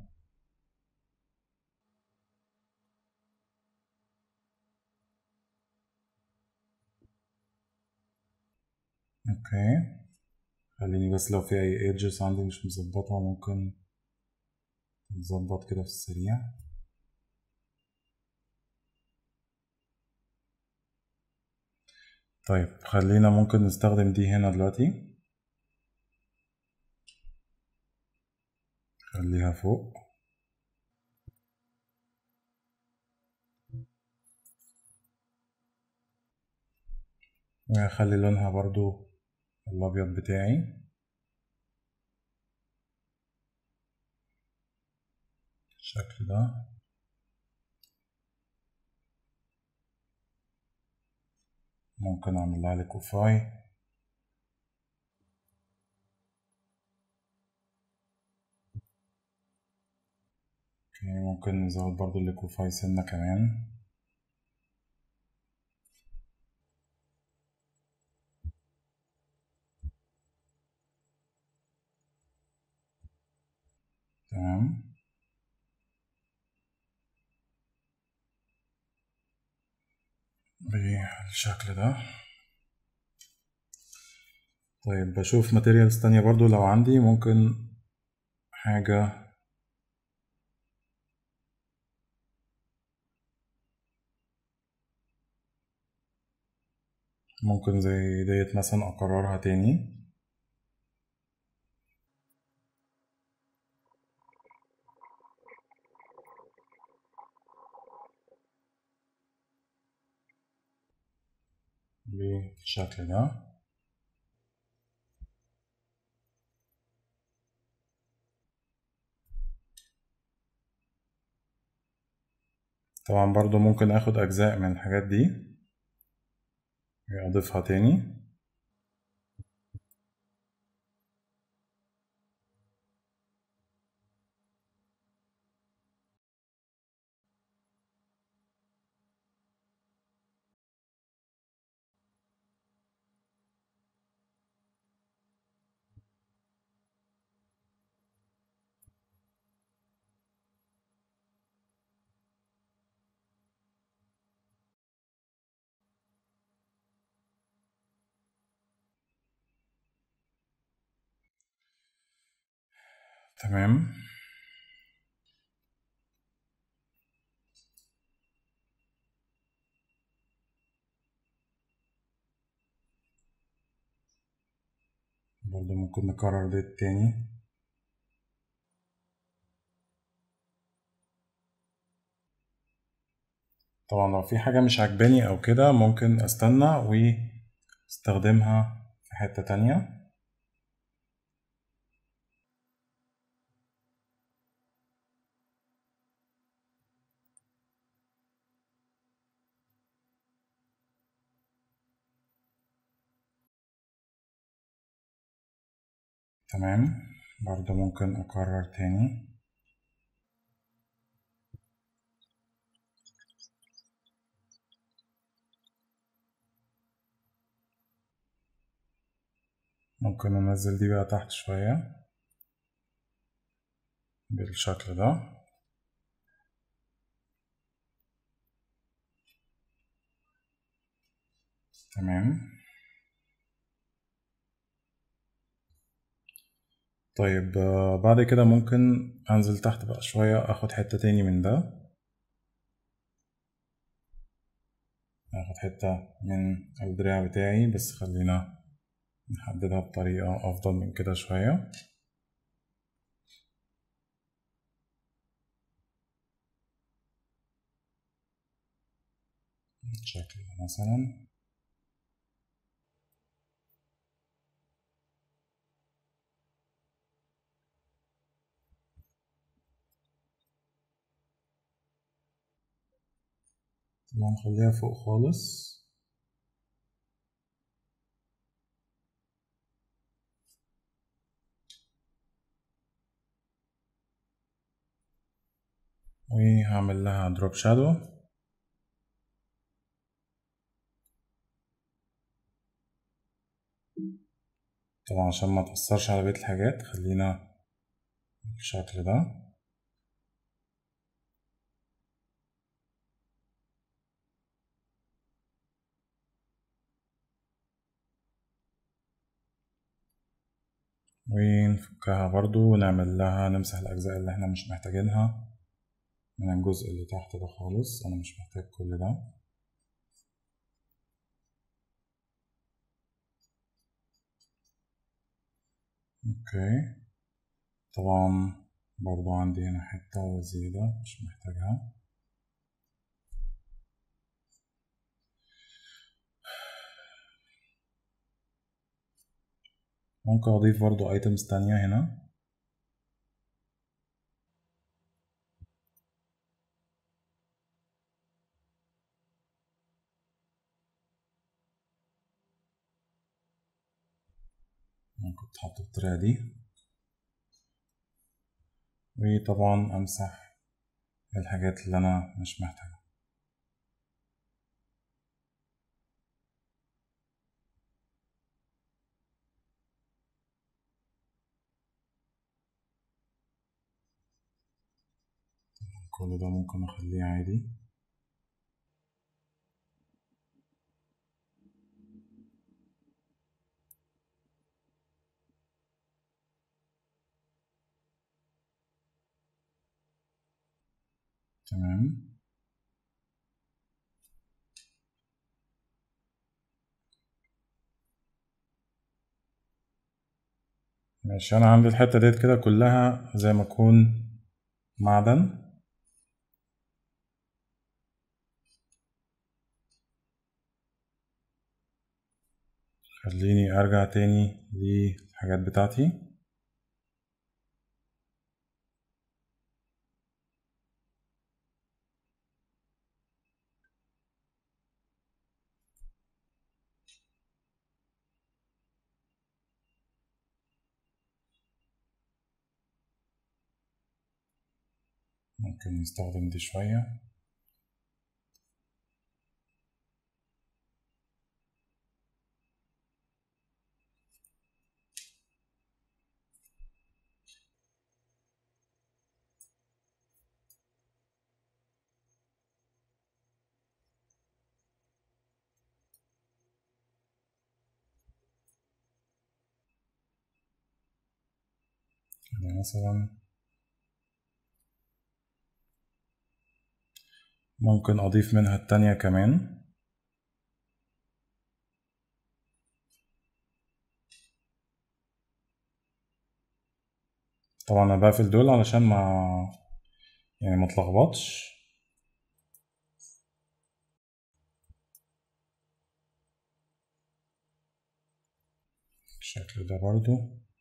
اوكي خليني بس لو في اي ايدجز عندي مش مظبطة ممكن نظبط كده في السريع طيب خلينا ممكن نستخدم دي هنا دلوقتي خليها فوق وهخلي لونها برضو الأبيض بتاعي بالشكل ده ممكن أعمل لها ليكوفاي اوكي ممكن نزود برضو الليكوفاي سنة كمان تمام بالشكل ده طيب بشوف ماتيريالز تانية برضو لو عندي ممكن حاجة ممكن زي ديت مثلا أكررها تاني بالشكل ده طبعا برضو ممكن اخد اجزاء من الحاجات دي واضيفها تاني تمام برضو ممكن نكرر ده تاني طبعا لو في حاجة مش عجباني أو كده ممكن أستنى واستخدمها في حتة تانية تمام برضو ممكن أكرر تاني ممكن أنزل دي بقى تحت شوية بالشكل ده تمام طيب بعد كده ممكن أنزل تحت بقى شوية أخد حتة تاني من ده أخد حتة من الدراع بتاعي بس خلينا نحددها بطريقة أفضل من كده شوية بالشكل ده مثلا طبعا نخليها فوق خالص وهعمل لها دروب شادو طبعا عشان ما تأثرش على بقية الحاجات خلينا بالشكل ده ونفكها برضو ونعمل لها نمسح الأجزاء اللي احنا مش محتاجينها من الجزء اللي تحت ده خالص أنا مش محتاج كل ده اوكي طبعا برضو عندي هنا حتة زيادة مش محتاجها ممكن أضيف برضو ايتمز تانية هنا ممكن تحط بالطريقة دي وطبعا أمسح الحاجات اللي أنا مش محتاجها كل ده ممكن أخليه عادي تمام ماشي أنا عندي الحتة ديت كده كلها زي ما أكون معدن خليني أرجع تاني للحاجات بتاعتي ممكن نستخدم دي شوية كده مثلا ممكن أضيف منها التانية كمان طبعا أنا بقفل دول علشان ما يعني ما اتلخبطش الشكل ده برضو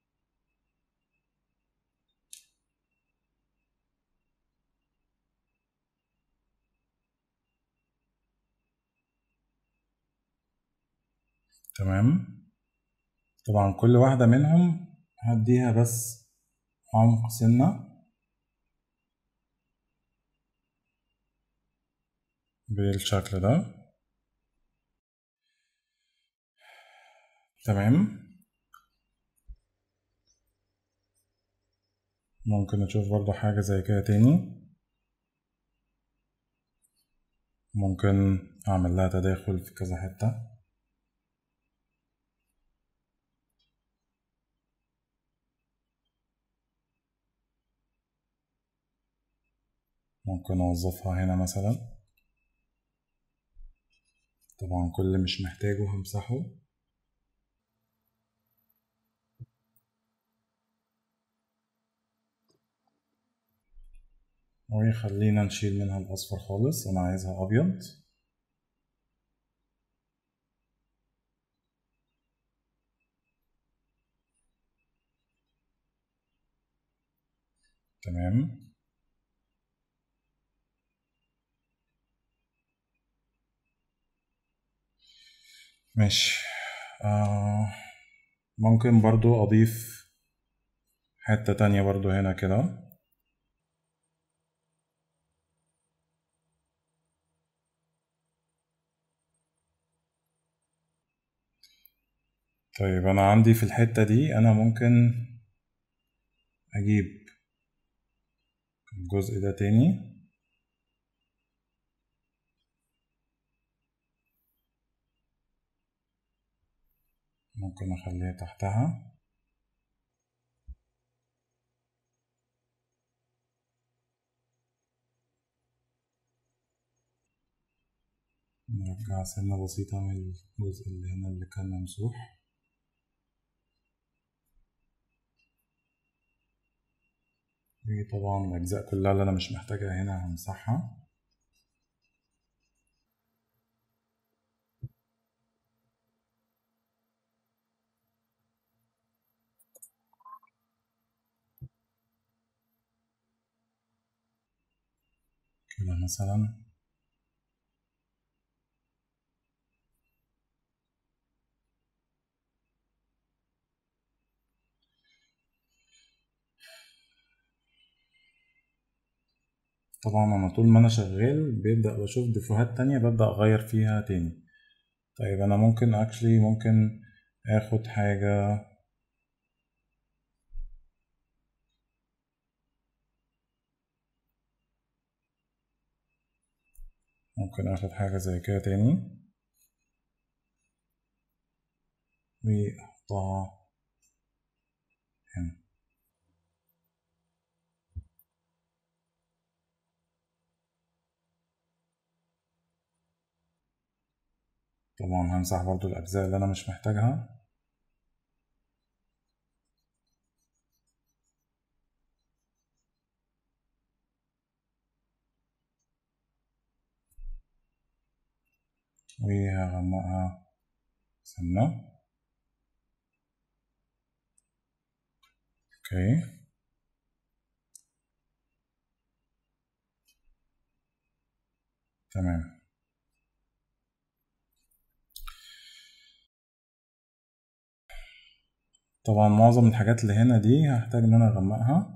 تمام طبعا كل واحدة منهم هديها بس عمق سنة بالشكل ده تمام ممكن نشوف برضو حاجة زي كده تاني ممكن أعمل لها تداخل في كذا حتة ممكن أوظفها هنا مثلا طبعا كل اللي مش محتاجه همسحه وخلينا نشيل منها الأصفر خالص أنا عايزها أبيض تمام ماشي آه ممكن برضو أضيف حتة تانية برضو هنا كده طيب أنا عندي في الحتة دي أنا ممكن أجيب الجزء ده تاني ممكن أخليها تحتها نرجع سنة بسيطة من الجزء اللي هنا اللي كان ممسوح وطبعا الأجزاء كلها اللي أنا مش محتاجها هنا همسحها كده مثلا طبعا انا طول ما انا شغال بيبدأ بشوف ديفوهات تانية ببدأ اغير فيها تاني طيب انا ممكن اكشلي ممكن اخد حاجة ممكن اخد حاجة زي كده تاني واحطها هنا طبعا همسح برضو الأجزاء اللي أنا مش محتاجها وهغمقها سنة اوكي تمام طبعا معظم الحاجات اللي هنا دي هحتاج ان انا اغمقها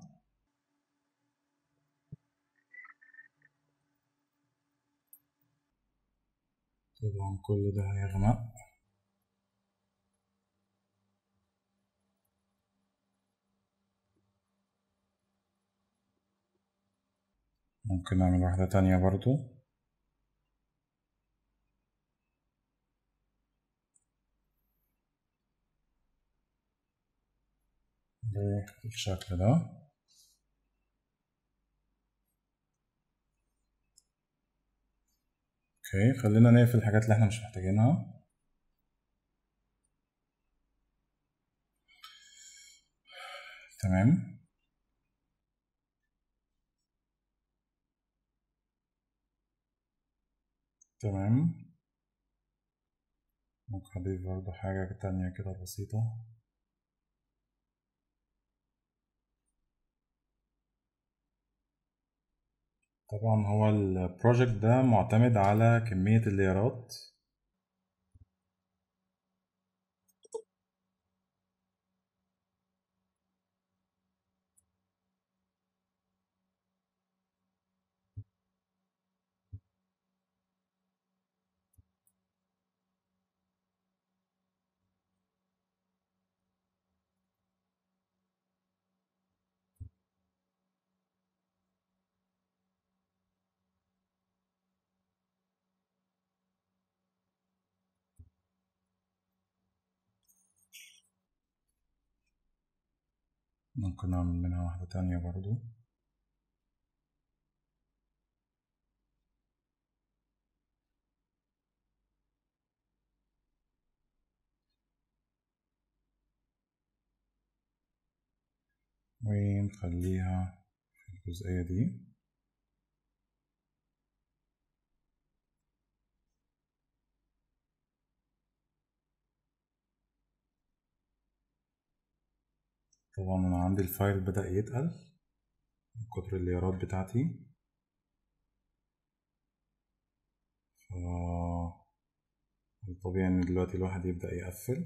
طبعا كل ده هيغمق ممكن نعمل واحدة تانية برضو بالشكل ده اوكي خلينا نقفل الحاجات اللي احنا مش محتاجينها تمام تمام ممكن اضيف برضه حاجة تانية كده بسيطة طبعا هو البروجكت ده معتمد على كمية الليرات ممكن نعمل منها واحدة تانية برضو ونخليها في الجزئية دي طبعا أنا عندي الفايل بدأ يتقل من كتر الليرات بتاعتي ف الطبيعي إن دلوقتي الواحد يبدأ يقفل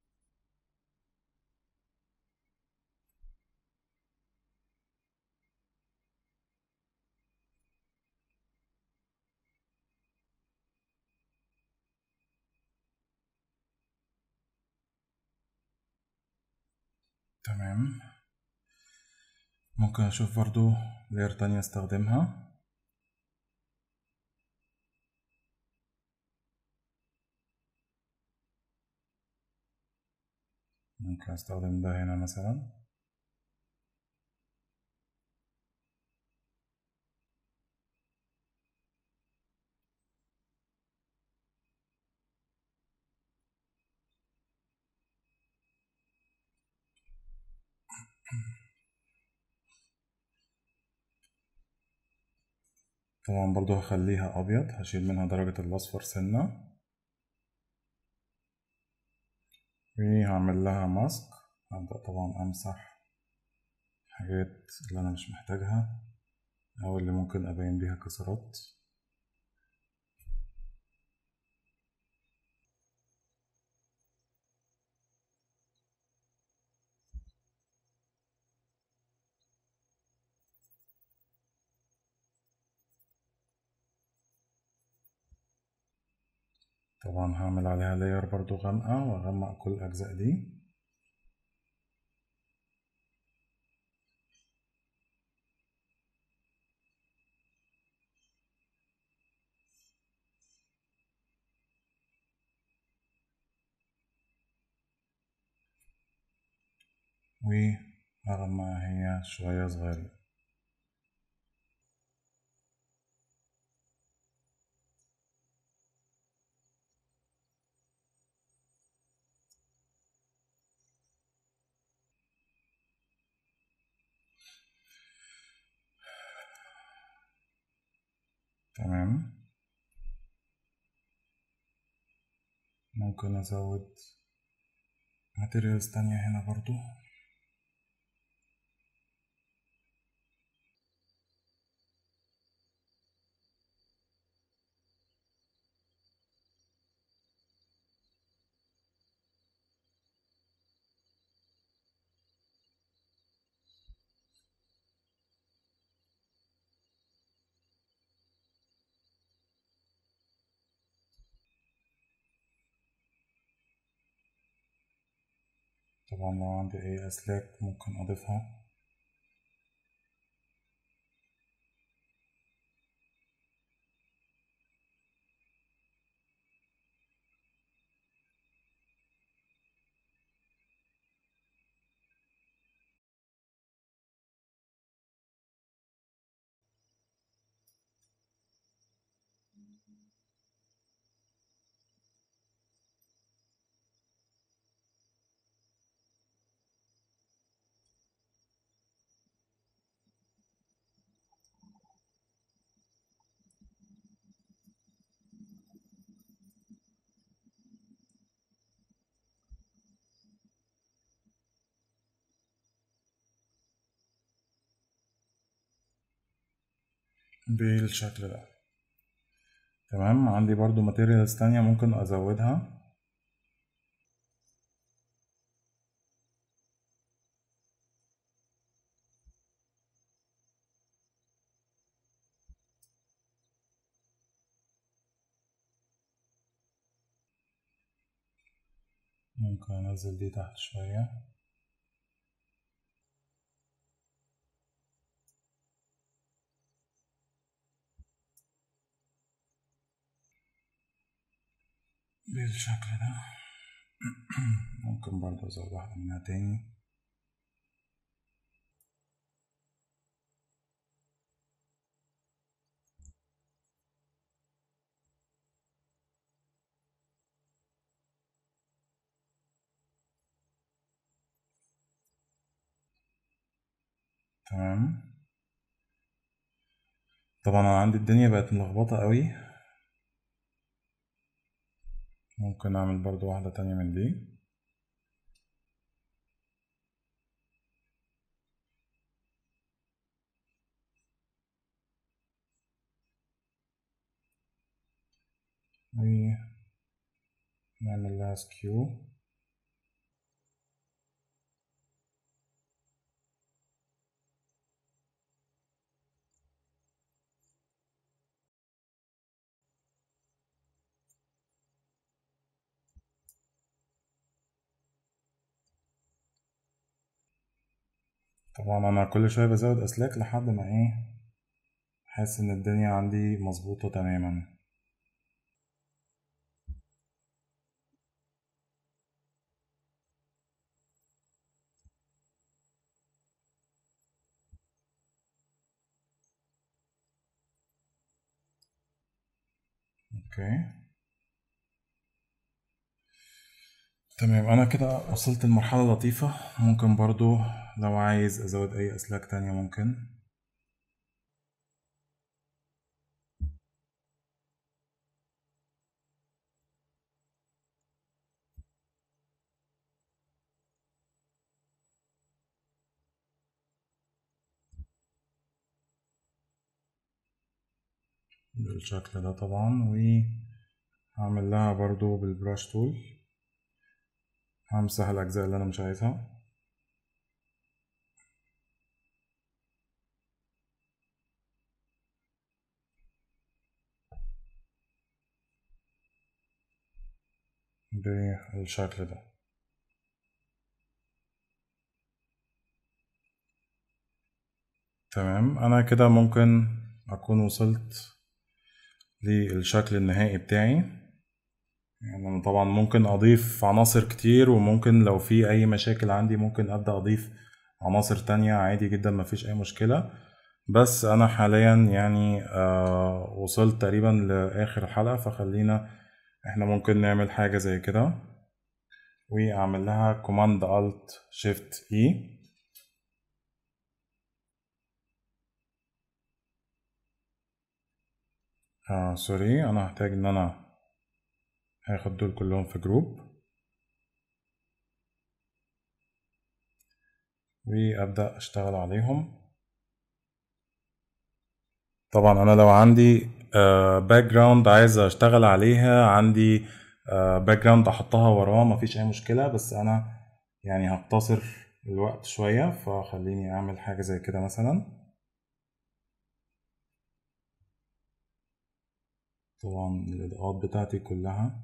تمام ممكن أشوف برضو لير تانية استخدمها ممكن استخدم ده هنا مثلا طبعا برضو هخليها أبيض هشيل منها درجة الأصفر سنة وهعمل لها ماسك هبدأ طبعا أمسح الحاجات اللي أنا مش محتاجها أو اللي ممكن أبين بيها كسرات طبعا هعمل عليها لاير برضو غامقة وأغمق كل الأجزاء دي وأغمقها هي شوية صغيرة تمام ممكن أزود ماتيريالز تانية هنا برضو طبعا لو عندي أي أسلاك ممكن أضيفها بالشكل ده تمام عندي برضو ماتيريالز تانية ممكن أزودها ممكن أنزل دي تحت شوية بالشكل ده ممكن برضه أزود واحدة منها تاني تمام طبعا أنا عندي الدنيا بقت ملخبطة قوي ممكن أعمل برضو واحدة تانية من دي ونعمل لها سكيو طبعا انا كل شويه بزود اسلاك لحد ما ايه احس ان الدنيا عندي مظبوطه تماما اوكي تمام انا كده وصلت لمرحله لطيفه ممكن برضو لو عايز ازود اي اسلاك تانية ممكن بالشكل ده طبعا وهعمل لها برضو بالبراش تول همسح الأجزاء اللي أنا مش عايزها بالشكل ده تمام أنا كده ممكن أكون وصلت للشكل النهائي بتاعي يعني أنا طبعا ممكن أضيف عناصر كتير وممكن لو في أي مشاكل عندي ممكن أبدأ أضيف عناصر تانية عادي جدا مفيش أي مشكلة بس أنا حاليا يعني آه وصلت تقريبا لآخر الحلقة فخلينا احنا ممكن نعمل حاجة زي كده وأعمل لها كوماند ألت شيفت إي آه سوري انا هحتاج ان انا هاخد دول كلهم في جروب وابدا اشتغل عليهم طبعا انا لو عندي باك جراوند عايز اشتغل عليها عندي باك جراوند احطها وراه مفيش اي مشكله بس انا يعني هقتصر الوقت شويه فخليني اعمل حاجه زي كده مثلا طبعا الإضاءات بتاعتي كلها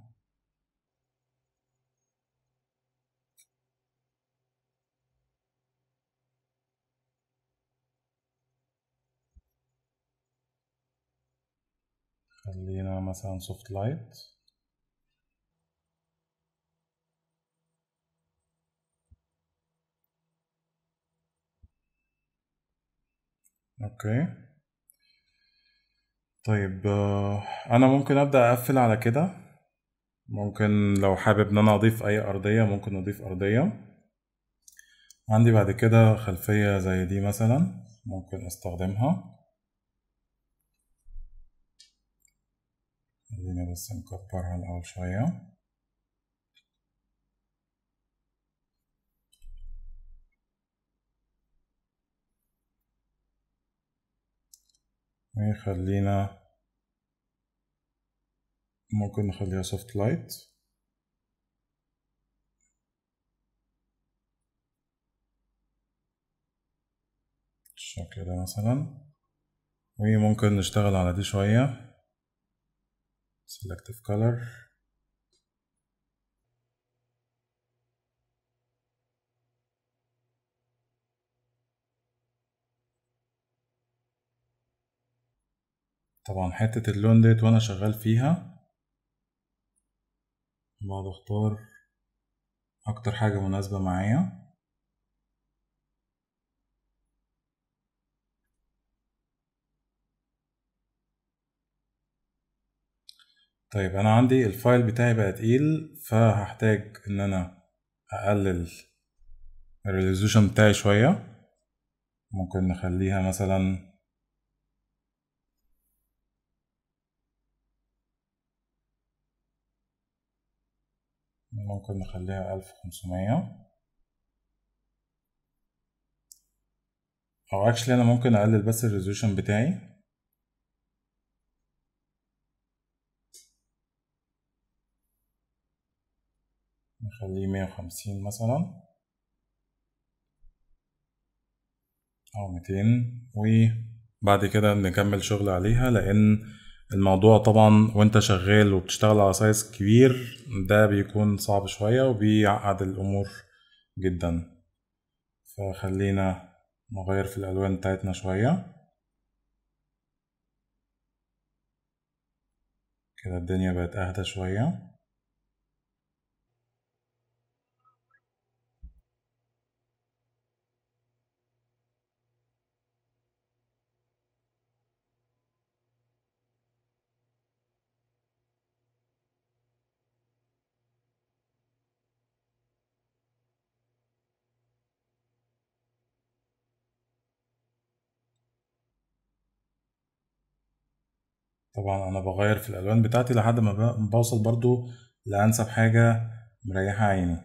خلينا مثلا سوفت لايت اوكي طيب انا ممكن ابدا اقفل على كده ممكن لو حابب ان انا اضيف اي ارضيه ممكن اضيف ارضيه عندي بعد كده خلفيه زي دي مثلا ممكن استخدمها خلينا بس نكبرها الاول شويه وخلينا ممكن نخليها سوفت لايت بالشكل ده مثلا وممكن نشتغل على دي شوية selective color طبعا حتة اللون ديت وانا شغال فيها بقعد اختار اكتر حاجة مناسبة معايا طيب انا عندي الفايل بتاعي بقى تقيل فهحتاج ان انا اقلل الريزولوشن بتاعي شوية ممكن نخليها مثلا ممكن نخليها ألف وخمسمية أو actually أنا ممكن أقلل بس الريزولوشن بتاعي نخليه مية وخمسين مثلا أو ميتين وبعد كده نكمل شغل عليها لأن الموضوع طبعا وانت شغال وبتشتغل على سايز كبير ده بيكون صعب شوية وبيعقد الأمور جدا فخلينا نغير في الألوان بتاعتنا شوية كده الدنيا بقت أهدى شوية طبعا انا بغير في الالوان بتاعتي لحد ما بوصل برضو لانسب حاجة مريحة عيني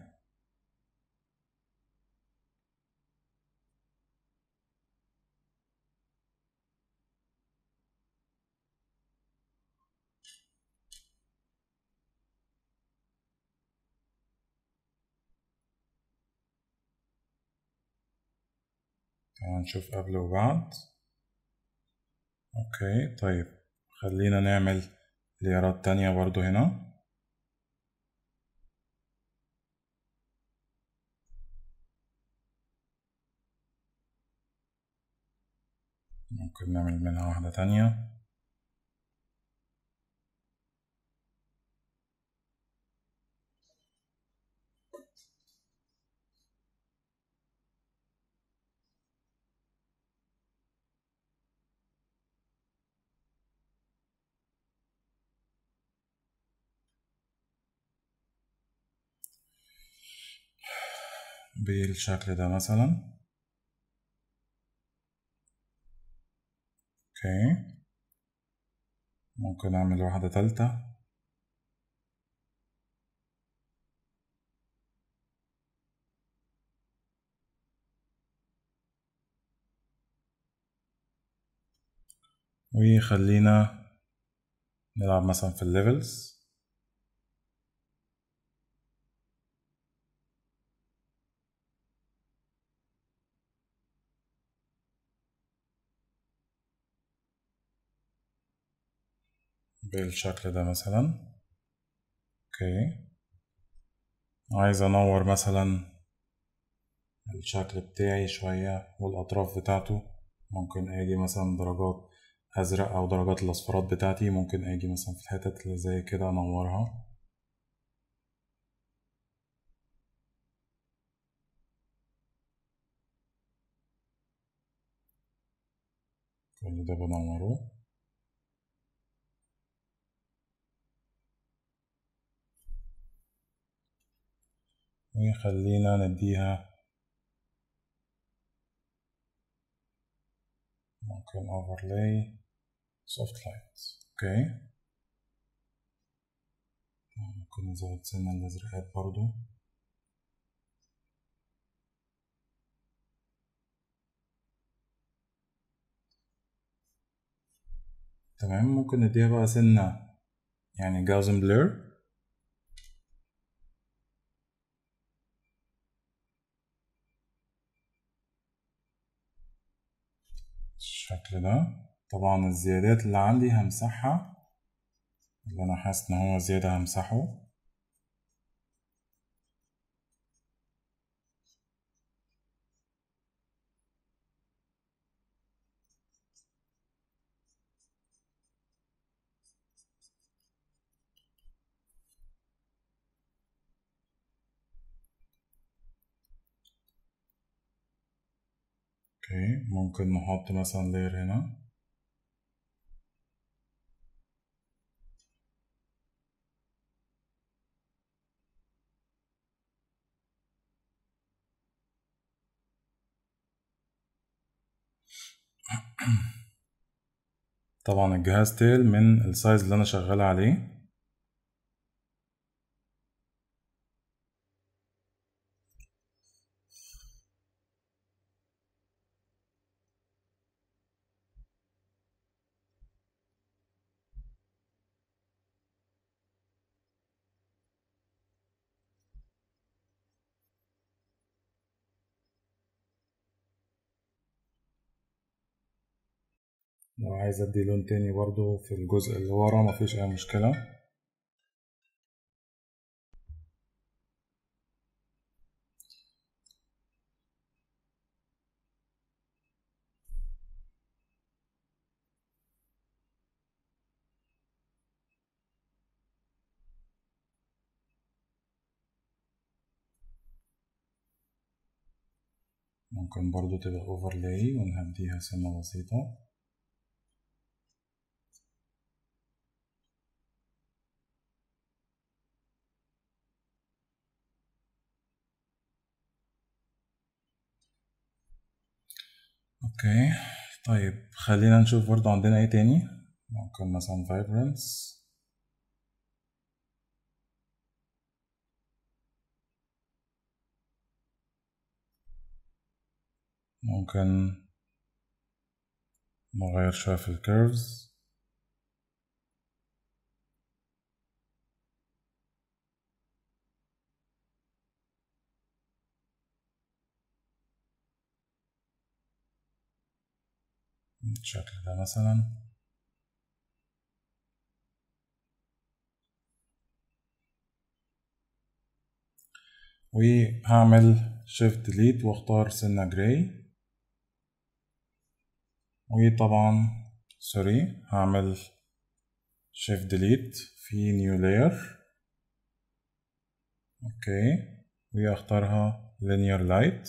تعالوا نشوف قبل وبعد اوكي طيب خلينا نعمل ليرات تانية برضو هنا ممكن نعمل منها واحدة تانية بالشكل ده مثلا اوكي ممكن اعمل واحدة تالتة وخلينا نلعب مثلا في الليفلز بالشكل ده مثلا اوكي عايز انور مثلا الشكل بتاعي شوية والأطراف بتاعته ممكن اجي مثلا درجات أزرق أو درجات الأصفرات بتاعتي ممكن اجي مثلا في الحتت اللي زي كده أنورها كل ده بنوره وخلينا نديها ممكن overlay soft light اوكي ممكن نزود سنة الازرقات برضو تمام ممكن نديها بقى سنة يعني جاوزن بلير بالشكل ده طبعا الزيادات اللي عندي همسحها اللي انا حاسس ان هو زيادة همسحه اوكي ممكن نحط مثلا لير هنا طبعا الجهاز تيل من السايز اللي انا شغال عليه لو عايز ادي لون تاني برضو في الجزء اللي ورا مفيش اي مشكلة ممكن برضو تبقى overlay ونهديها سنة بسيطة اوكي طيب خلينا نشوف برضو عندنا ايه تاني ممكن مثلا vibrance ممكن نغير شوية في الكيرفز بالشكل ده مثلا وهعمل شيفت ديليت واختار سنة جراي وطبعا سوري هعمل شيفت ديليت في نيو لاير اوكي واختارها linear light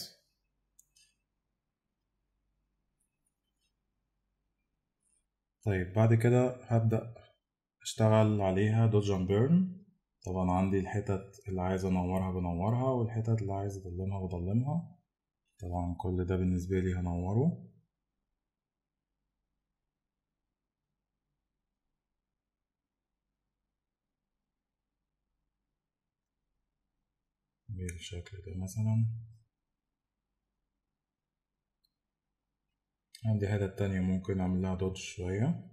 طيب بعد كده هبدأ اشتغل عليها دوج اند بيرن طبعا عندي الحتت اللي عايز انورها بنورها والحتت اللي عايز اضلمها بضلمها طبعا كل ده بالنسبة لي هنوره بالشكل ده مثلا عندي حتت تانية ممكن اعمل لها دوج شوية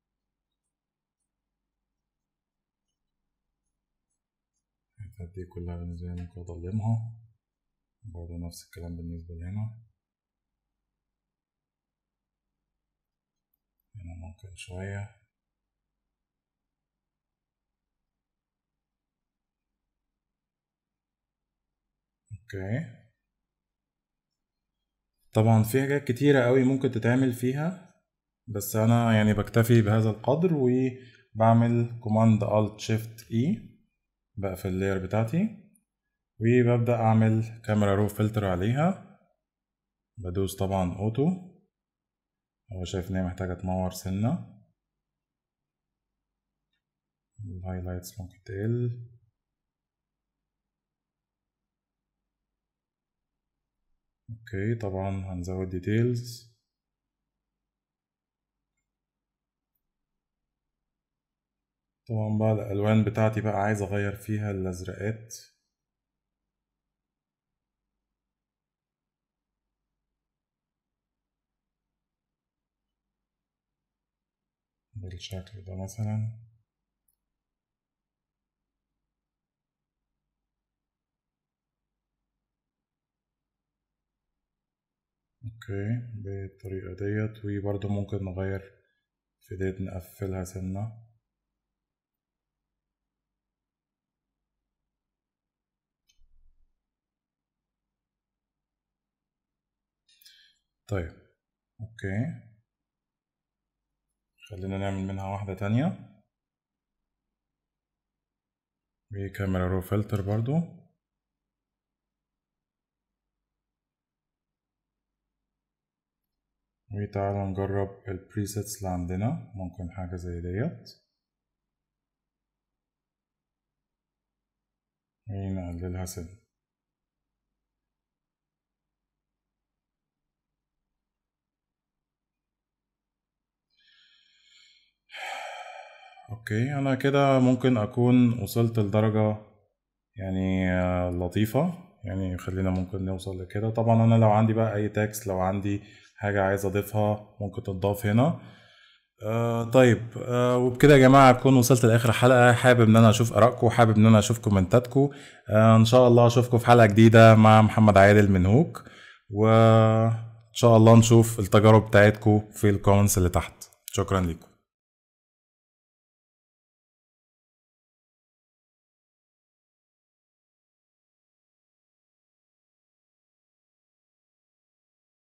الحتت دي كلها بالنسبة لي ممكن اضلمها برضه نفس الكلام بالنسبة لهنا هنا ممكن شوية اوكي طبعا في حاجات كتيرة قوي ممكن تتعمل فيها بس انا يعني بكتفي بهذا القدر وبعمل كوماند الت شيفت اي بقفل اللاير بتاعتي وببدأ اعمل كاميرا رو فلتر عليها بدوس طبعا اوتو هو شايف ان هي محتاجة تنور سنة الهايلايتس ممكن تقل اوكي طبعا هنزود ديتيلز طبعا بقى الالوان بتاعتي بقى عايز اغير فيها الازرقات بالشكل ده مثلا اوكي بالطريقة ديت وبرضه ممكن نغير في ديت نقفلها سنة طيب اوكي خلينا نعمل منها واحدة تانية وكاميرا رو فلتر برضو وتعالى نجرب البريسيتس اللي عندنا ممكن حاجة زي ديت ونقللها سنة اوكي انا كده ممكن اكون وصلت لدرجة يعني لطيفة يعني خلينا ممكن نوصل لكده طبعا انا لو عندي بقى اي تكست لو عندي حاجة عايز اضيفها ممكن تضاف هنا آه طيب آه وبكده يا جماعة أكون وصلت لآخر الحلقة حابب إن أنا أشوف آرائكم حابب إن أنا أشوف كومنتاتكم آه إن شاء الله أشوفكم في حلقة جديدة مع محمد عادل من هوك وإن شاء الله نشوف التجارب بتاعتكم في الكومنتس اللي تحت شكرا لكم